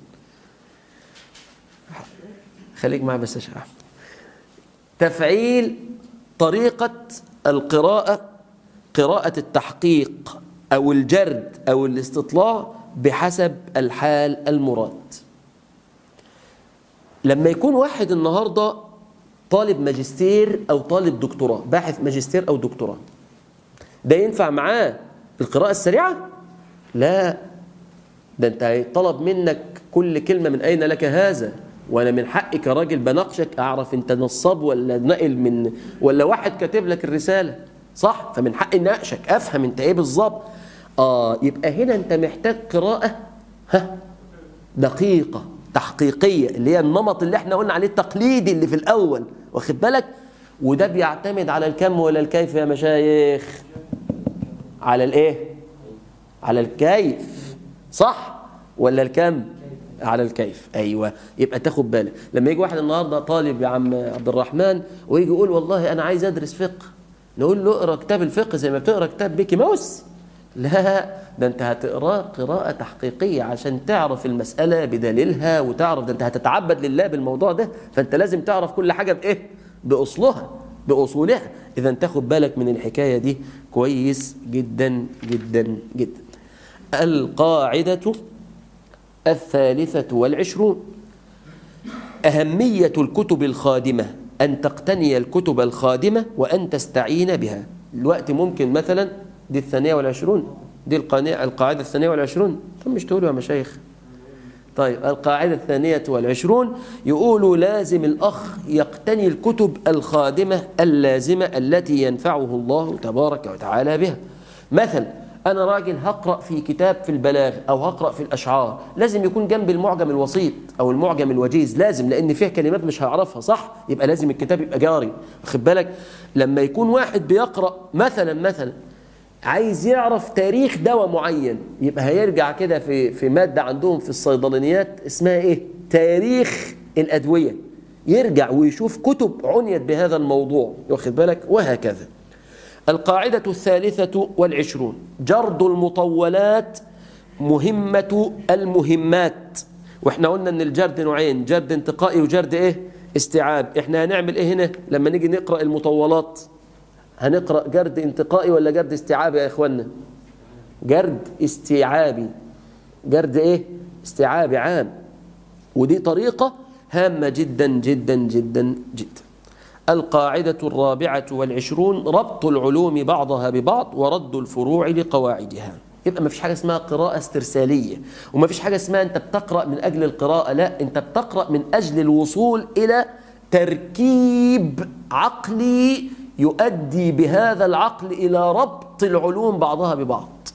[SPEAKER 1] خليك معي بس يا شيخ تفعيل طريقه القراءه قراءه التحقيق أو الجرد أو الاستطلاع بحسب الحال المراد لما يكون واحد النهاردة طالب ماجستير أو طالب دكتوراه باحث ماجستير أو دكتوراه ده ينفع معاه القراءة السريعة؟ لا ده أنت هيطلب منك كل كلمة من أين لك هذا وأنا من حقي كراجل بناقشك أعرف أنت نصاب ولا نقل من ولا واحد كاتب لك الرسالة صح فمن حقي اناقشك افهم انت ايه بالظبط اه يبقى هنا انت محتاج قراءه ها دقيقه تحقيقيه اللي هي النمط اللي احنا قلنا عليه التقليدي اللي في الاول واخد بالك وده بيعتمد على الكم ولا الكيف يا مشايخ على الايه على الكيف صح ولا الكم على الكيف ايوه يبقى تاخد بالك لما يجي واحد النهارده طالب يا عم عبد الرحمن ويجي يقول والله انا عايز ادرس فقه نقول له اقرا كتاب الفقه زي ما بتقرا كتاب بيكي ماوس لا ده انت هتقراه قراءة تحقيقية عشان تعرف المسألة بدليلها وتعرف ده انت هتتعبد لله بالموضوع ده فانت لازم تعرف كل حاجة بايه بأصلها بأصولها اذا تاخد بالك من الحكاية دي كويس جدا جدا جدا القاعدة الثالثة والعشرون أهمية الكتب الخادمة أن تقتني الكتب الخادمة وأن تستعين بها الوقت ممكن مثلا دي الثانية والعشرون دي القاعدة الثانية والعشرون طب مش تقولوا يا مشايخ طيب القاعدة الثانية والعشرون يقولوا لازم الأخ يقتني الكتب الخادمة اللازمة التي ينفعه الله تبارك وتعالى بها مثلا أنا راجل هقرأ في كتاب في البلاغ أو هقرأ في الأشعار لازم يكون جنب المعجم الوسيط أو المعجم الوجيز لازم لأن فيه كلمات مش هعرفها صح يبقى لازم الكتاب يبقى جاري واخد بالك لما يكون واحد بيقرأ مثلا مثلا عايز يعرف تاريخ دواء معين يبقى هيرجع كده في في مادة عندهم في الصيدلانيات اسمها إيه تاريخ الأدوية يرجع ويشوف كتب عنيت بهذا الموضوع واخد بالك وهكذا القاعدة الثالثة والعشرون جرد المطولات مهمة المهمات واحنا قلنا ان الجرد نوعين جرد انتقائي وجرد ايه استيعاب احنا هنعمل ايه هنا لما نيجي نقرأ المطولات هنقرأ جرد انتقائي ولا جرد استيعابي يا اخوانا جرد استيعابي جرد ايه استيعابي عام ودي طريقة هامة جدا جدا جدا جدا القاعدة الرابعة والعشرون ربط العلوم بعضها ببعض ورد الفروع لقواعدها يبقى ما فيش حاجة اسمها قراءة استرسالية وما فيش حاجة اسمها أنت بتقرأ من أجل القراءة لا أنت بتقرأ من أجل الوصول إلى تركيب عقلي يؤدي بهذا العقل إلى ربط العلوم بعضها ببعض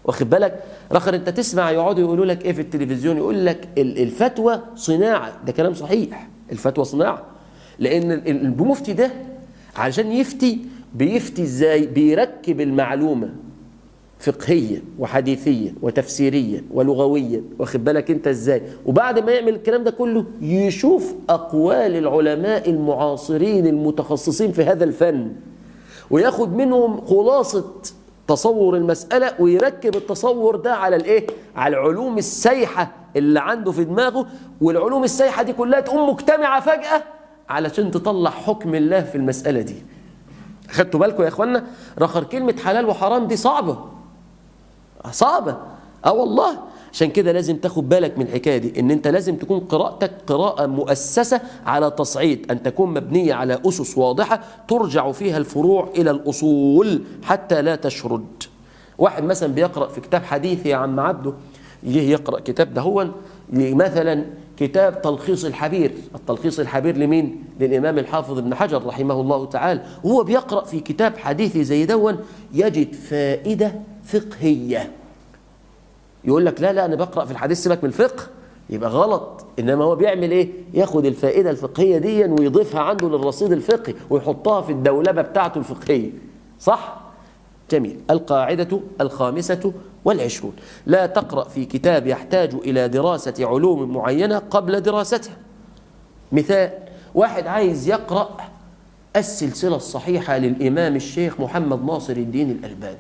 [SPEAKER 1] واخد بالك رخر انت تسمع يقعدوا يقولوا لك ايه في التلفزيون يقول لك ال- الفتوى صناعه ده كلام صحيح الفتوى صناعه لان ال- المفتي ده عشان يفتي بيفتي ازاي بيركب المعلومه فقهيا وحديثيا وتفسيريا ولغويا واخد بالك انت ازاي وبعد ما يعمل الكلام ده كله يشوف اقوال العلماء المعاصرين المتخصصين في هذا الفن وياخد منهم خلاصه تصور المساله ويركب التصور ده على الايه على العلوم السايحه اللي عنده في دماغه والعلوم السايحه دي كلها تقوم مجتمعه فجاه علشان تطلع حكم الله في المساله دي خدتوا بالكم يا اخوانا رخر كلمه حلال وحرام دي صعبه صعبة اه والله عشان كده لازم تاخد بالك من الحكايه دي ان انت لازم تكون قراءتك قراءه مؤسسه على تصعيد ان تكون مبنيه على اسس واضحه ترجع فيها الفروع الى الاصول حتى لا تشرد واحد مثلا بيقرا في كتاب حديث يا عم عبده يجي يقرا كتاب ده هو مثلا كتاب تلخيص الحبير التلخيص الحبير لمين للامام الحافظ ابن حجر رحمه الله تعالى وهو بيقرا في كتاب حديثي زي دون يجد فائده فقهيه يقول لك لا لا انا بقرا في الحديث سيبك من الفقه يبقى غلط انما هو بيعمل ايه ياخد الفائده الفقهيه دي ويضيفها عنده للرصيد الفقهي ويحطها في الدولبه بتاعته الفقهيه صح جميل القاعده الخامسه والعشرون لا تقرا في كتاب يحتاج الى دراسه علوم معينه قبل دراستها مثال واحد عايز يقرا السلسله الصحيحه للامام الشيخ محمد ناصر الدين الالباني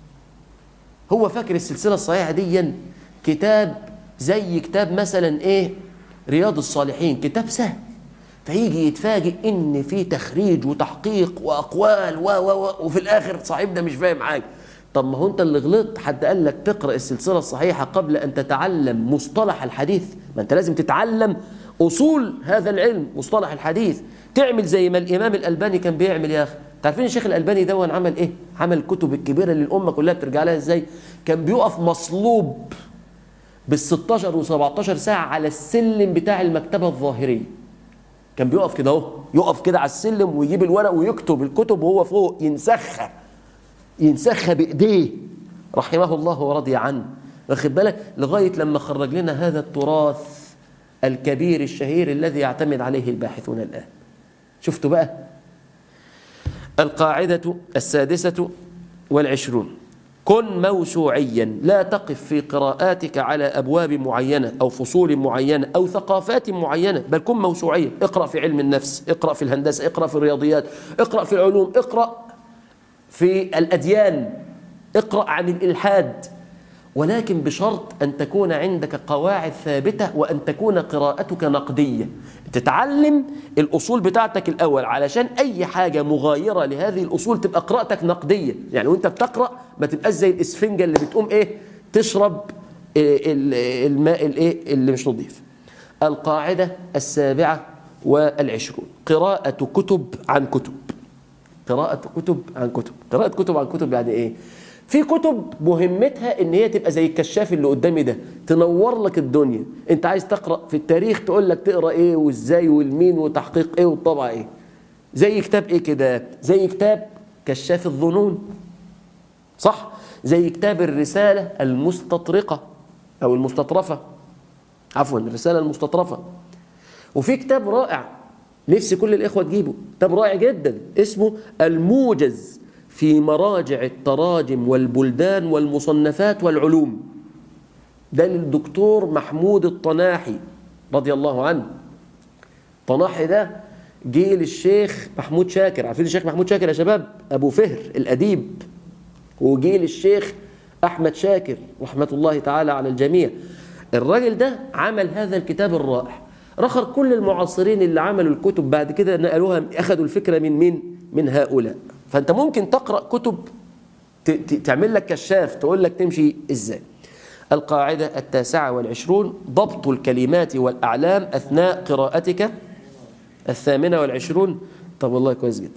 [SPEAKER 1] هو فاكر السلسله الصحيحه دي كتاب زي كتاب مثلا ايه رياض الصالحين كتاب سهل فيجي يتفاجئ ان في تخريج وتحقيق واقوال و و و وفي الاخر صاحبنا مش فاهم حاجه طب ما هو انت اللي غلطت حد قال لك تقرا السلسله الصحيحه قبل ان تتعلم مصطلح الحديث ما انت لازم تتعلم اصول هذا العلم مصطلح الحديث تعمل زي ما الامام الالباني كان بيعمل يا اخي تعرفين الشيخ الالباني دون عمل ايه عمل الكتب الكبيره اللي الامه كلها بترجع لها ازاي كان بيقف مصلوب بال 16 و17 ساعه على السلم بتاع المكتبه الظاهريه كان بيقف كده اهو يقف كده على السلم ويجيب الورق ويكتب الكتب وهو فوق ينسخها ينسخها بايديه رحمه الله ورضي عنه واخد بالك لغايه لما خرج لنا هذا التراث الكبير الشهير الذي يعتمد عليه الباحثون الان شفتوا بقى القاعدة السادسة والعشرون كن موسوعيا لا تقف في قراءاتك على أبواب معينة أو فصول معينة أو ثقافات معينة بل كن موسوعيا اقرأ في علم النفس اقرأ في الهندسة اقرأ في الرياضيات اقرأ في العلوم اقرأ في الأديان اقرأ عن الإلحاد ولكن بشرط أن تكون عندك قواعد ثابتة وأن تكون قراءتك نقدية تتعلم الأصول بتاعتك الأول علشان أي حاجة مغايرة لهذه الأصول تبقى قراءتك نقدية يعني وانت بتقرأ ما تبقاش زي الإسفنجة اللي بتقوم إيه تشرب الماء الإيه اللي مش نظيف القاعدة السابعة والعشرون قراءة كتب عن كتب قراءة كتب عن كتب قراءة كتب عن كتب يعني إيه في كتب مهمتها ان هي تبقى زي الكشاف اللي قدامي ده تنور لك الدنيا انت عايز تقرا في التاريخ تقول لك تقرا ايه وازاي والمين وتحقيق ايه والطبع ايه زي كتاب ايه كده زي كتاب كشاف الظنون صح زي كتاب الرساله المستطرقه او المستطرفه عفوا الرساله المستطرفه وفي كتاب رائع نفسي كل الاخوه تجيبه كتاب رائع جدا اسمه الموجز في مراجع التراجم والبلدان والمصنفات والعلوم ده للدكتور محمود الطناحي رضي الله عنه طناحي ده جه للشيخ محمود شاكر عارفين الشيخ محمود شاكر يا شباب ابو فهر الاديب وجه للشيخ احمد شاكر رحمه الله تعالى على الجميع الراجل ده عمل هذا الكتاب الرائع رخر كل المعاصرين اللي عملوا الكتب بعد كده نقلوها اخذوا الفكره من مين من هؤلاء فانت ممكن تقرا كتب تعمل لك كشاف تقول لك تمشي ازاي القاعده التاسعه والعشرون ضبط الكلمات والاعلام اثناء قراءتك الثامنه والعشرون طب والله كويس جدا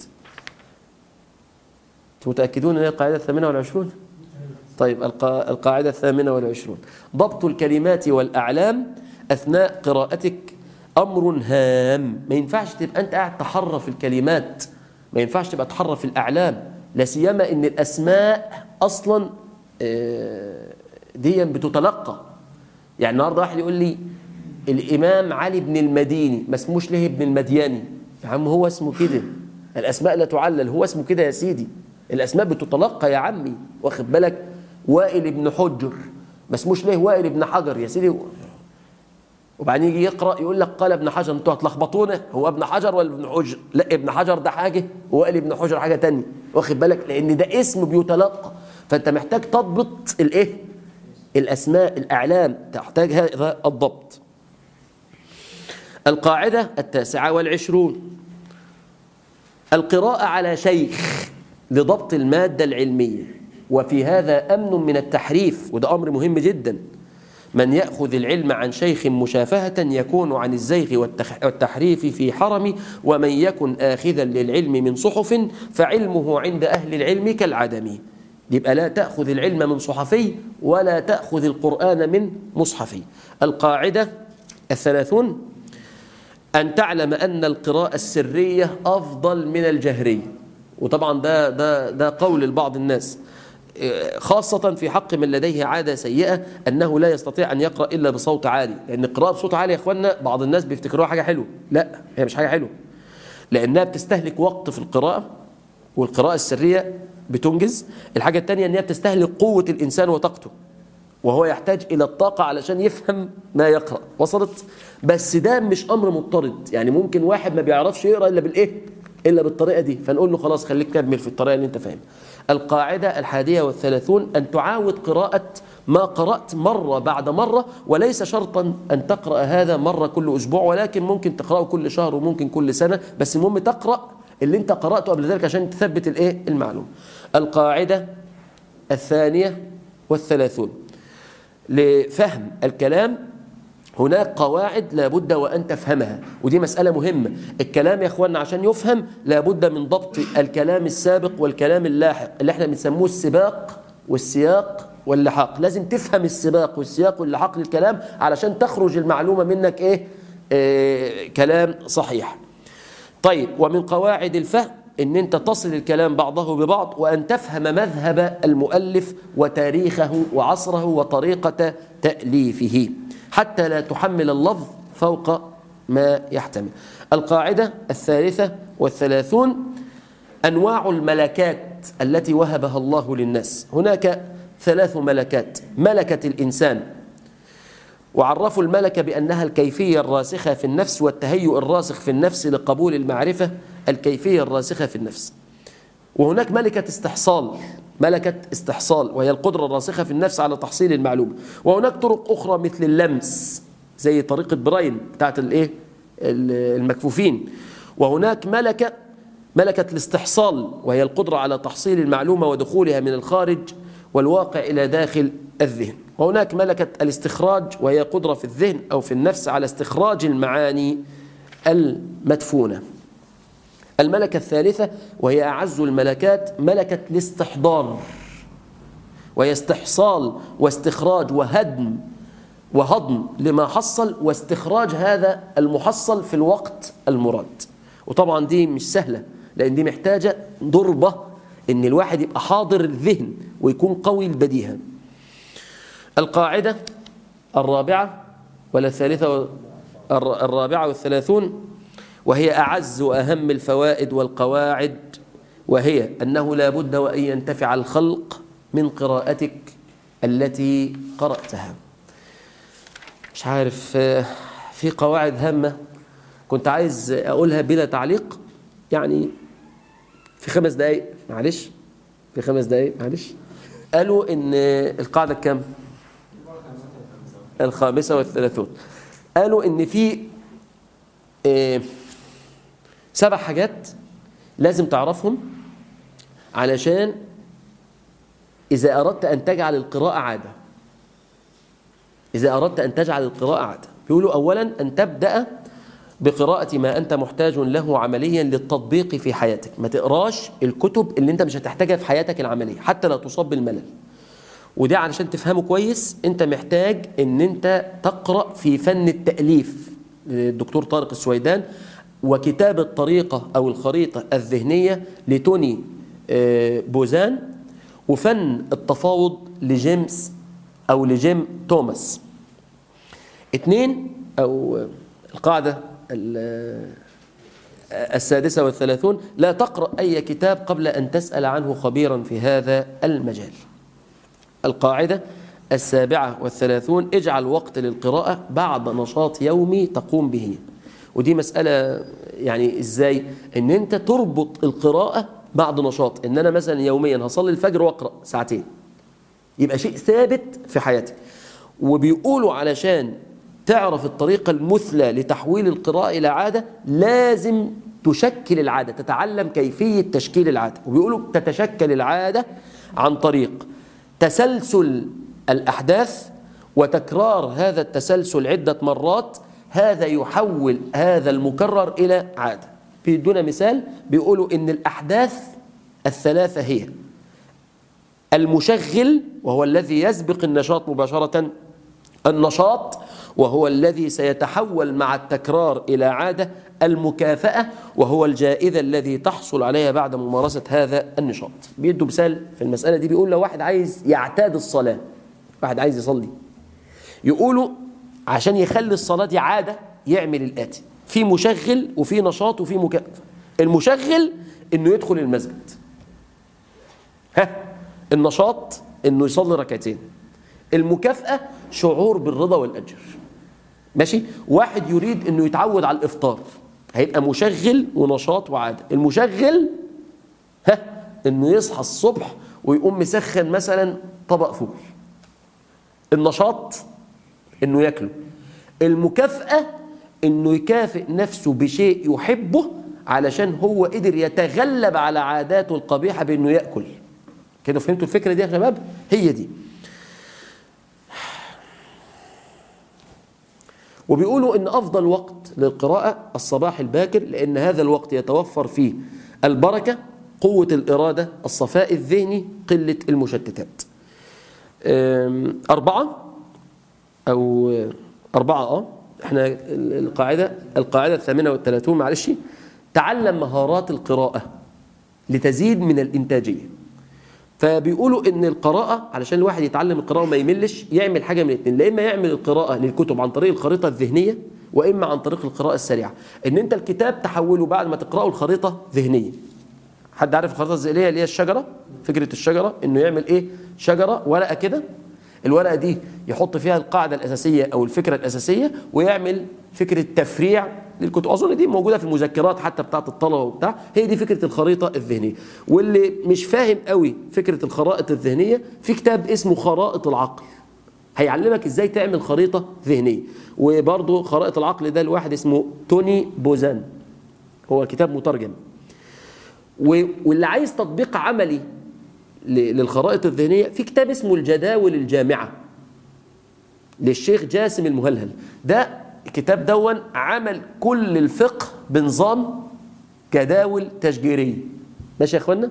[SPEAKER 1] متاكدون ان هي القاعده الثامنه والعشرون طيب القاعده الثامنه والعشرون ضبط الكلمات والاعلام اثناء قراءتك امر هام ما ينفعش تبقى انت قاعد تحرف الكلمات ما ينفعش تبقى تحرف الاعلام لا سيما ان الاسماء اصلا دي بتتلقى يعني النهارده واحد يقول لي الامام علي بن المديني ما اسموش ليه ابن المدياني يا عم هو اسمه كده الاسماء لا تعلل هو اسمه كده يا سيدي الاسماء بتتلقى يا عمي واخد بالك وائل بن حجر ما اسموش ليه وائل بن حجر يا سيدي وبعدين يجي يقرا يقول لك قال ابن حجر انتوا هتلخبطونا هو ابن حجر ولا ابن حجر لا ابن حجر ده حاجه وقال ابن حجر حاجه تانية واخد بالك لان ده اسم بيتلقى فانت محتاج تضبط الايه الاسماء الاعلام تحتاج هذا الضبط القاعده التاسعه والعشرون القراءه على شيخ لضبط الماده العلميه وفي هذا امن من التحريف وده امر مهم جدا من يأخذ العلم عن شيخ مشافهة يكون عن الزيغ والتحريف في حرم ومن يكن آخذا للعلم من صحف فعلمه عند أهل العلم كالعدم يبقى لا تأخذ العلم من صحفي ولا تأخذ القرآن من مصحفي القاعدة الثلاثون أن تعلم أن القراءة السرية أفضل من الجهرية وطبعا ده, ده, ده قول لبعض الناس خاصة في حق من لديه عادة سيئة أنه لا يستطيع أن يقرأ إلا بصوت عالي لأن القراءة بصوت عالي يا أخوانا بعض الناس بيفتكروها حاجة حلوة لا هي مش حاجة حلوة لأنها بتستهلك وقت في القراءة والقراءة السرية بتنجز الحاجة الثانية أنها بتستهلك قوة الإنسان وطاقته وهو يحتاج إلى الطاقة علشان يفهم ما يقرأ وصلت بس ده مش أمر مضطرد يعني ممكن واحد ما بيعرفش يقرأ إلا بالإيه إلا بالطريقة دي فنقول له خلاص خليك كمل في الطريقة اللي أنت فاهم القاعدة الحادية والثلاثون أن تعاود قراءة ما قرأت مرة بعد مرة وليس شرطا أن تقرأ هذا مرة كل أسبوع ولكن ممكن تقرأه كل شهر وممكن كل سنة بس المهم تقرأ اللي انت قرأته قبل ذلك عشان تثبت الايه المعلومة القاعدة الثانية والثلاثون لفهم الكلام هناك قواعد لابد وأن تفهمها ودي مسألة مهمة الكلام يا أخوانا عشان يفهم لابد من ضبط الكلام السابق والكلام اللاحق اللي احنا بنسموه السباق والسياق واللحاق لازم تفهم السباق والسياق واللحاق للكلام علشان تخرج المعلومة منك ايه, إيه كلام صحيح طيب ومن قواعد الفهم ان انت تصل الكلام بعضه ببعض وان تفهم مذهب المؤلف وتاريخه وعصره وطريقة تأليفه حتى لا تحمل اللفظ فوق ما يحتمل القاعدة الثالثة والثلاثون أنواع الملكات التي وهبها الله للناس هناك ثلاث ملكات ملكة الإنسان وعرفوا الملكة بأنها الكيفية الراسخة في النفس والتهيؤ الراسخ في النفس لقبول المعرفة الكيفية الراسخة في النفس وهناك ملكة استحصال ملكة استحصال وهي القدرة الراسخة في النفس على تحصيل المعلومة وهناك طرق أخرى مثل اللمس زي طريقة براين بتاعت الايه المكفوفين وهناك ملكة ملكة الاستحصال وهي القدرة على تحصيل المعلومة ودخولها من الخارج والواقع إلى داخل الذهن وهناك ملكة الاستخراج وهي قدرة في الذهن أو في النفس على استخراج المعاني المدفونة الملكة الثالثة وهي أعز الملكات ملكة الاستحضار وهي استحصال واستخراج وهدم وهضم لما حصل واستخراج هذا المحصل في الوقت المراد وطبعا دي مش سهلة لأن دي محتاجة ضربة إن الواحد يبقى حاضر الذهن ويكون قوي البديهة القاعدة الرابعة ولا الثالثة الرابعة والثلاثون وهي أعز وأهم الفوائد والقواعد وهي أنه لا بد وأن ينتفع الخلق من قراءتك التي قرأتها مش عارف في قواعد هامة كنت عايز أقولها بلا تعليق يعني في خمس دقايق معلش في خمس دقايق معلش قالوا إن القاعدة كام الخامسة والثلاثون قالوا إن في إيه سبع حاجات لازم تعرفهم علشان إذا أردت أن تجعل القراءة عادة إذا أردت أن تجعل القراءة عادة بيقولوا أولا أن تبدأ بقراءة ما أنت محتاج له عمليا للتطبيق في حياتك ما تقراش الكتب اللي أنت مش هتحتاجها في حياتك العملية حتى لا تصاب بالملل وده علشان تفهمه كويس أنت محتاج أن أنت تقرأ في فن التأليف للدكتور طارق السويدان وكتاب الطريقة أو الخريطة الذهنية لتوني بوزان وفن التفاوض لجيمس أو لجيم توماس اثنين أو القاعدة السادسة والثلاثون لا تقرأ أي كتاب قبل أن تسأل عنه خبيرا في هذا المجال القاعدة السابعة والثلاثون اجعل وقت للقراءة بعد نشاط يومي تقوم به ودي مسألة يعني ازاي ان انت تربط القراءة بعد نشاط ان انا مثلا يوميا هصلي الفجر واقرأ ساعتين يبقى شيء ثابت في حياتك وبيقولوا علشان تعرف الطريقة المثلى لتحويل القراءة إلى عادة لازم تشكل العادة تتعلم كيفية تشكيل العادة وبيقولوا تتشكل العادة عن طريق تسلسل الأحداث وتكرار هذا التسلسل عدة مرات هذا يحول هذا المكرر إلى عادة بيدونا مثال بيقولوا إن الأحداث الثلاثة هي المشغل وهو الذي يسبق النشاط مباشرة النشاط وهو الذي سيتحول مع التكرار إلى عادة المكافأة وهو الجائزة الذي تحصل عليها بعد ممارسة هذا النشاط بيدوا مثال في المسألة دي بيقول لو واحد عايز يعتاد الصلاة واحد عايز يصلي يقولوا عشان يخلي الصلاة دي عادة يعمل الآتي في مشغل وفي نشاط وفي مكافأة المشغل انه يدخل المسجد ها النشاط انه يصلي ركعتين المكافأة شعور بالرضا والأجر ماشي واحد يريد انه يتعود على الافطار هيبقى مشغل ونشاط وعاده المشغل ها انه يصحى الصبح ويقوم مسخن مثلا طبق فول النشاط انه ياكله المكافاه انه يكافئ نفسه بشيء يحبه علشان هو قدر يتغلب على عاداته القبيحه بانه ياكل كده فهمتوا الفكره دي يا شباب هي دي وبيقولوا ان افضل وقت للقراءه الصباح الباكر لان هذا الوقت يتوفر فيه البركه قوه الاراده الصفاء الذهني قله المشتتات أربعة أو أربعة أه إحنا القاعدة القاعدة الثامنة والثلاثون معلش تعلم مهارات القراءة لتزيد من الإنتاجية فبيقولوا ان القراءة علشان الواحد يتعلم القراءة وما يملش يعمل حاجة من الاثنين لا اما يعمل القراءة للكتب عن طريق الخريطة الذهنية واما عن طريق القراءة السريعة ان انت الكتاب تحوله بعد ما تقرأه الخريطة ذهنية حد عارف الخريطة الذهنية اللي هي الشجرة فكرة الشجرة انه يعمل ايه شجرة ورقة كده الورقة دي يحط فيها القاعدة الأساسية أو الفكرة الأساسية ويعمل فكرة تفريع للكتب أظن دي موجودة في المذكرات حتى بتاعة الطلبة وبتاع هي دي فكرة الخريطة الذهنية واللي مش فاهم قوي فكرة الخرائط الذهنية في كتاب اسمه خرائط العقل هيعلمك ازاي تعمل خريطة ذهنية وبرضه خرائط العقل ده الواحد اسمه توني بوزان هو كتاب مترجم واللي عايز تطبيق عملي للخرائط الذهنية في كتاب اسمه الجداول الجامعة للشيخ جاسم المهلهل ده الكتاب دون عمل كل الفقه بنظام جداول تشجيرية ماشي يا اخوانا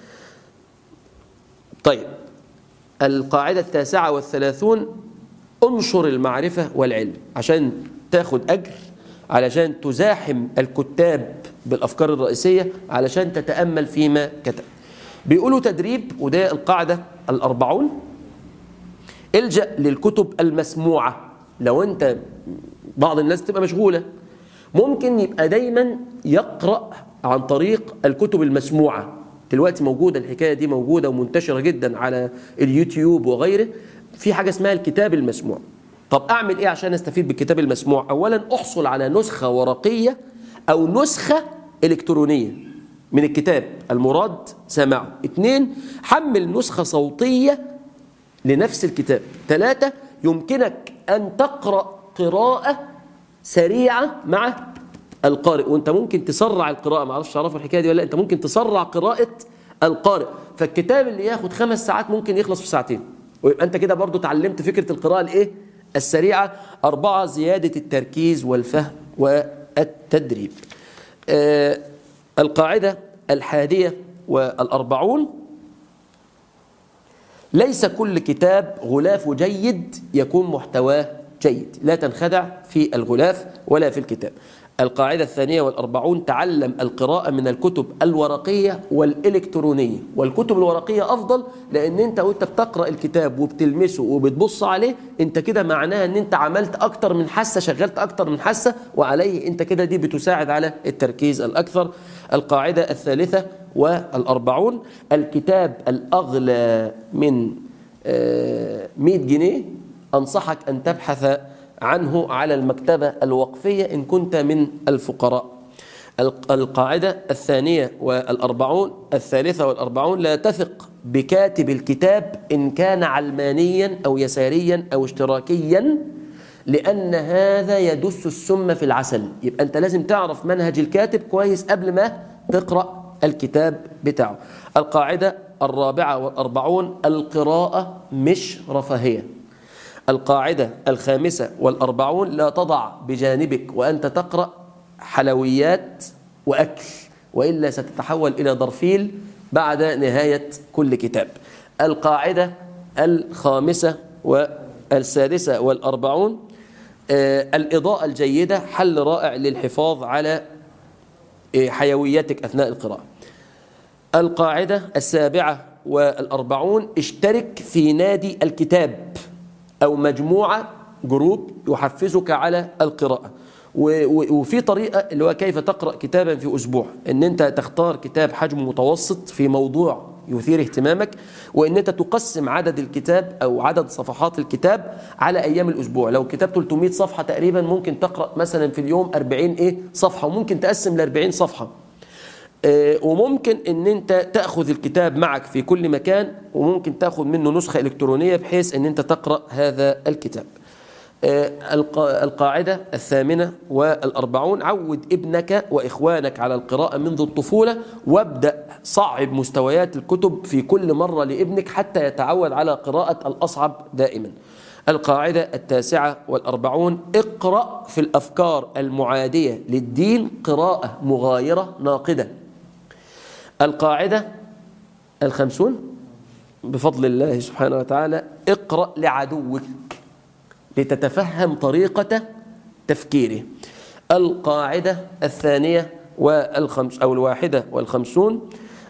[SPEAKER 1] طيب القاعدة التاسعة والثلاثون انشر المعرفة والعلم عشان تاخد أجر علشان تزاحم الكتاب بالأفكار الرئيسية علشان تتأمل فيما كتب بيقولوا تدريب وده القاعدة الأربعون الجأ للكتب المسموعة لو أنت بعض الناس تبقى مشغولة ممكن يبقى دايما يقرأ عن طريق الكتب المسموعة دلوقتي موجودة الحكاية دي موجودة ومنتشرة جدا على اليوتيوب وغيره في حاجة اسمها الكتاب المسموع طب أعمل إيه عشان أستفيد بالكتاب المسموع أولا أحصل على نسخة ورقية أو نسخة إلكترونية من الكتاب المراد سماعه اثنين حمل نسخة صوتية لنفس الكتاب ثلاثة يمكنك أن تقرأ قراءة سريعة مع القارئ وانت ممكن تسرع القراءة ما اعرفش تعرفوا الحكاية دي ولا لا انت ممكن تسرع قراءة القارئ فالكتاب اللي ياخد خمس ساعات ممكن يخلص في ساعتين ويبقى انت كده برضو تعلمت فكرة القراءة الايه السريعة أربعة زيادة التركيز والفهم والتدريب آه القاعدة الحادية والأربعون ليس كل كتاب غلافه جيد يكون محتواه جيد لا تنخدع في الغلاف ولا في الكتاب القاعدة الثانية والأربعون تعلم القراءة من الكتب الورقية والإلكترونية والكتب الورقية أفضل لأن أنت وأنت بتقرأ الكتاب وبتلمسه وبتبص عليه أنت كده معناها أن أنت عملت أكتر من حاسة شغلت أكتر من حاسة وعليه أنت كده دي بتساعد على التركيز الأكثر القاعدة الثالثة والأربعون الكتاب الأغلى من 100 جنيه أنصحك أن تبحث عنه على المكتبة الوقفية إن كنت من الفقراء القاعدة الثانية والأربعون الثالثة والأربعون لا تثق بكاتب الكتاب إن كان علمانيا أو يساريا أو اشتراكيا لأن هذا يدس السم في العسل يبقى أنت لازم تعرف منهج الكاتب كويس قبل ما تقرأ الكتاب بتاعه القاعدة الرابعة والأربعون القراءة مش رفاهية القاعدة الخامسة والأربعون لا تضع بجانبك وأنت تقرأ حلويات وأكل وإلا ستتحول إلى ضرفيل بعد نهاية كل كتاب القاعدة الخامسة والسادسة والأربعون الإضاءة الجيدة حل رائع للحفاظ على حيويتك أثناء القراءة القاعدة السابعة والأربعون اشترك في نادي الكتاب أو مجموعة جروب يحفزك على القراءة وفي طريقة اللي هو كيف تقرأ كتابا في أسبوع أن أنت تختار كتاب حجم متوسط في موضوع يثير اهتمامك وأن أنت تقسم عدد الكتاب أو عدد صفحات الكتاب على أيام الأسبوع لو كتاب 300 صفحة تقريبا ممكن تقرأ مثلا في اليوم 40 إيه صفحة وممكن تقسم ل 40 صفحة وممكن ان انت تاخذ الكتاب معك في كل مكان وممكن تاخذ منه نسخه الكترونيه بحيث ان انت تقرا هذا الكتاب القاعدة الثامنة والأربعون عود ابنك وإخوانك على القراءة منذ الطفولة وابدأ صعب مستويات الكتب في كل مرة لابنك حتى يتعود على قراءة الأصعب دائما القاعدة التاسعة والأربعون اقرأ في الأفكار المعادية للدين قراءة مغايرة ناقدة القاعدة الخمسون بفضل الله سبحانه وتعالى اقرأ لعدوك لتتفهم طريقة تفكيره القاعدة الثانية والخمس أو الواحدة والخمسون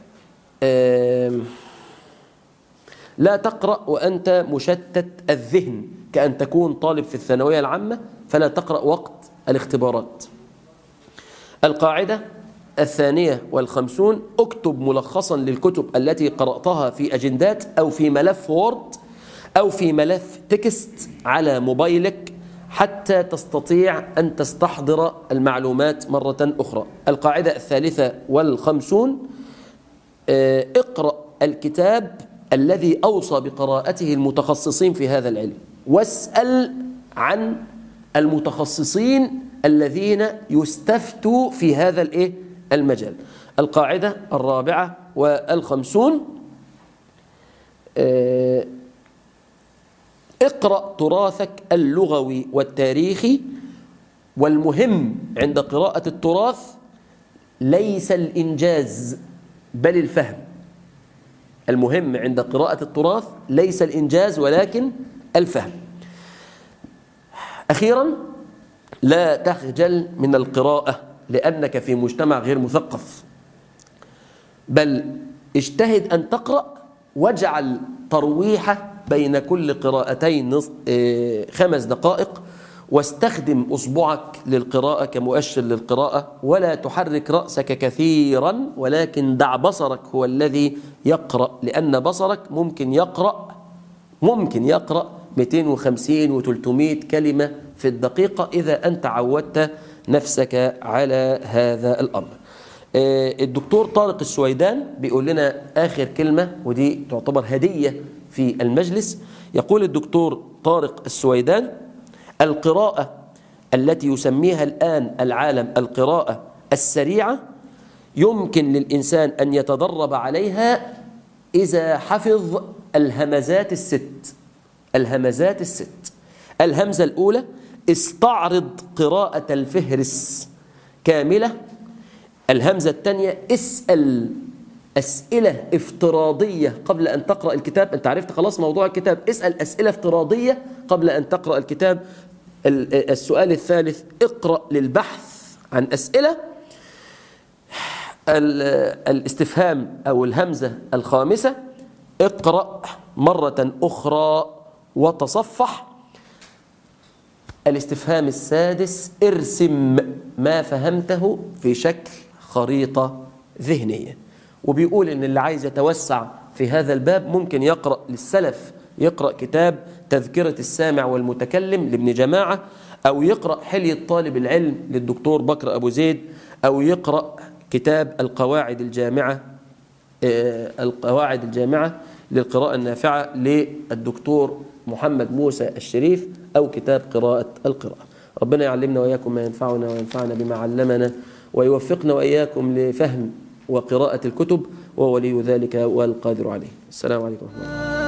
[SPEAKER 1] لا تقرأ وأنت مشتت الذهن كأن تكون طالب في الثانوية العامة فلا تقرأ وقت الاختبارات القاعدة الثانية والخمسون اكتب ملخصا للكتب التي قرأتها في أجندات أو في ملف وورد أو في ملف تكست على موبايلك حتى تستطيع أن تستحضر المعلومات مرة أخرى القاعدة الثالثة والخمسون اقرأ الكتاب الذي أوصى بقراءته المتخصصين في هذا العلم واسأل عن المتخصصين الذين يستفتوا في هذا الايه المجال القاعدة الرابعة والخمسون اقرأ تراثك اللغوي والتاريخي والمهم عند قراءة التراث ليس الإنجاز بل الفهم المهم عند قراءة التراث ليس الإنجاز ولكن الفهم أخيرا لا تخجل من القراءة لأنك في مجتمع غير مثقف بل اجتهد أن تقرأ واجعل ترويحة بين كل قراءتين خمس دقائق واستخدم أصبعك للقراءة كمؤشر للقراءة ولا تحرك رأسك كثيرا ولكن دع بصرك هو الذي يقرأ لأن بصرك ممكن يقرأ ممكن يقرأ 250 و300 كلمة في الدقيقة إذا أنت عودت نفسك على هذا الأمر الدكتور طارق السويدان بيقول لنا آخر كلمة ودي تعتبر هدية في المجلس يقول الدكتور طارق السويدان القراءة التي يسميها الآن العالم القراءة السريعة يمكن للإنسان أن يتدرب عليها إذا حفظ الهمزات الست الهمزات الست الهمزة الأولى استعرض قراءة الفهرس كاملة الهمزة الثانية اسأل أسئلة افتراضية قبل أن تقرأ الكتاب أنت عرفت خلاص موضوع الكتاب اسأل أسئلة افتراضية قبل أن تقرأ الكتاب السؤال الثالث اقرأ للبحث عن أسئلة الاستفهام أو الهمزة الخامسة اقرأ مرة أخرى وتصفح الاستفهام السادس ارسم ما فهمته في شكل خريطة ذهنية وبيقول ان اللي عايز يتوسع في هذا الباب ممكن يقرأ للسلف يقرأ كتاب تذكرة السامع والمتكلم لابن جماعة أو يقرأ حلية طالب العلم للدكتور بكر أبو زيد أو يقرأ كتاب القواعد الجامعة القواعد الجامعة للقراءة النافعة للدكتور محمد موسى الشريف أو كتاب قراءة القراءة ربنا يعلمنا وإياكم ما ينفعنا وينفعنا بما علمنا ويوفقنا وإياكم لفهم وقراءة الكتب وولي ذلك والقادر عليه السلام عليكم ورحمة الله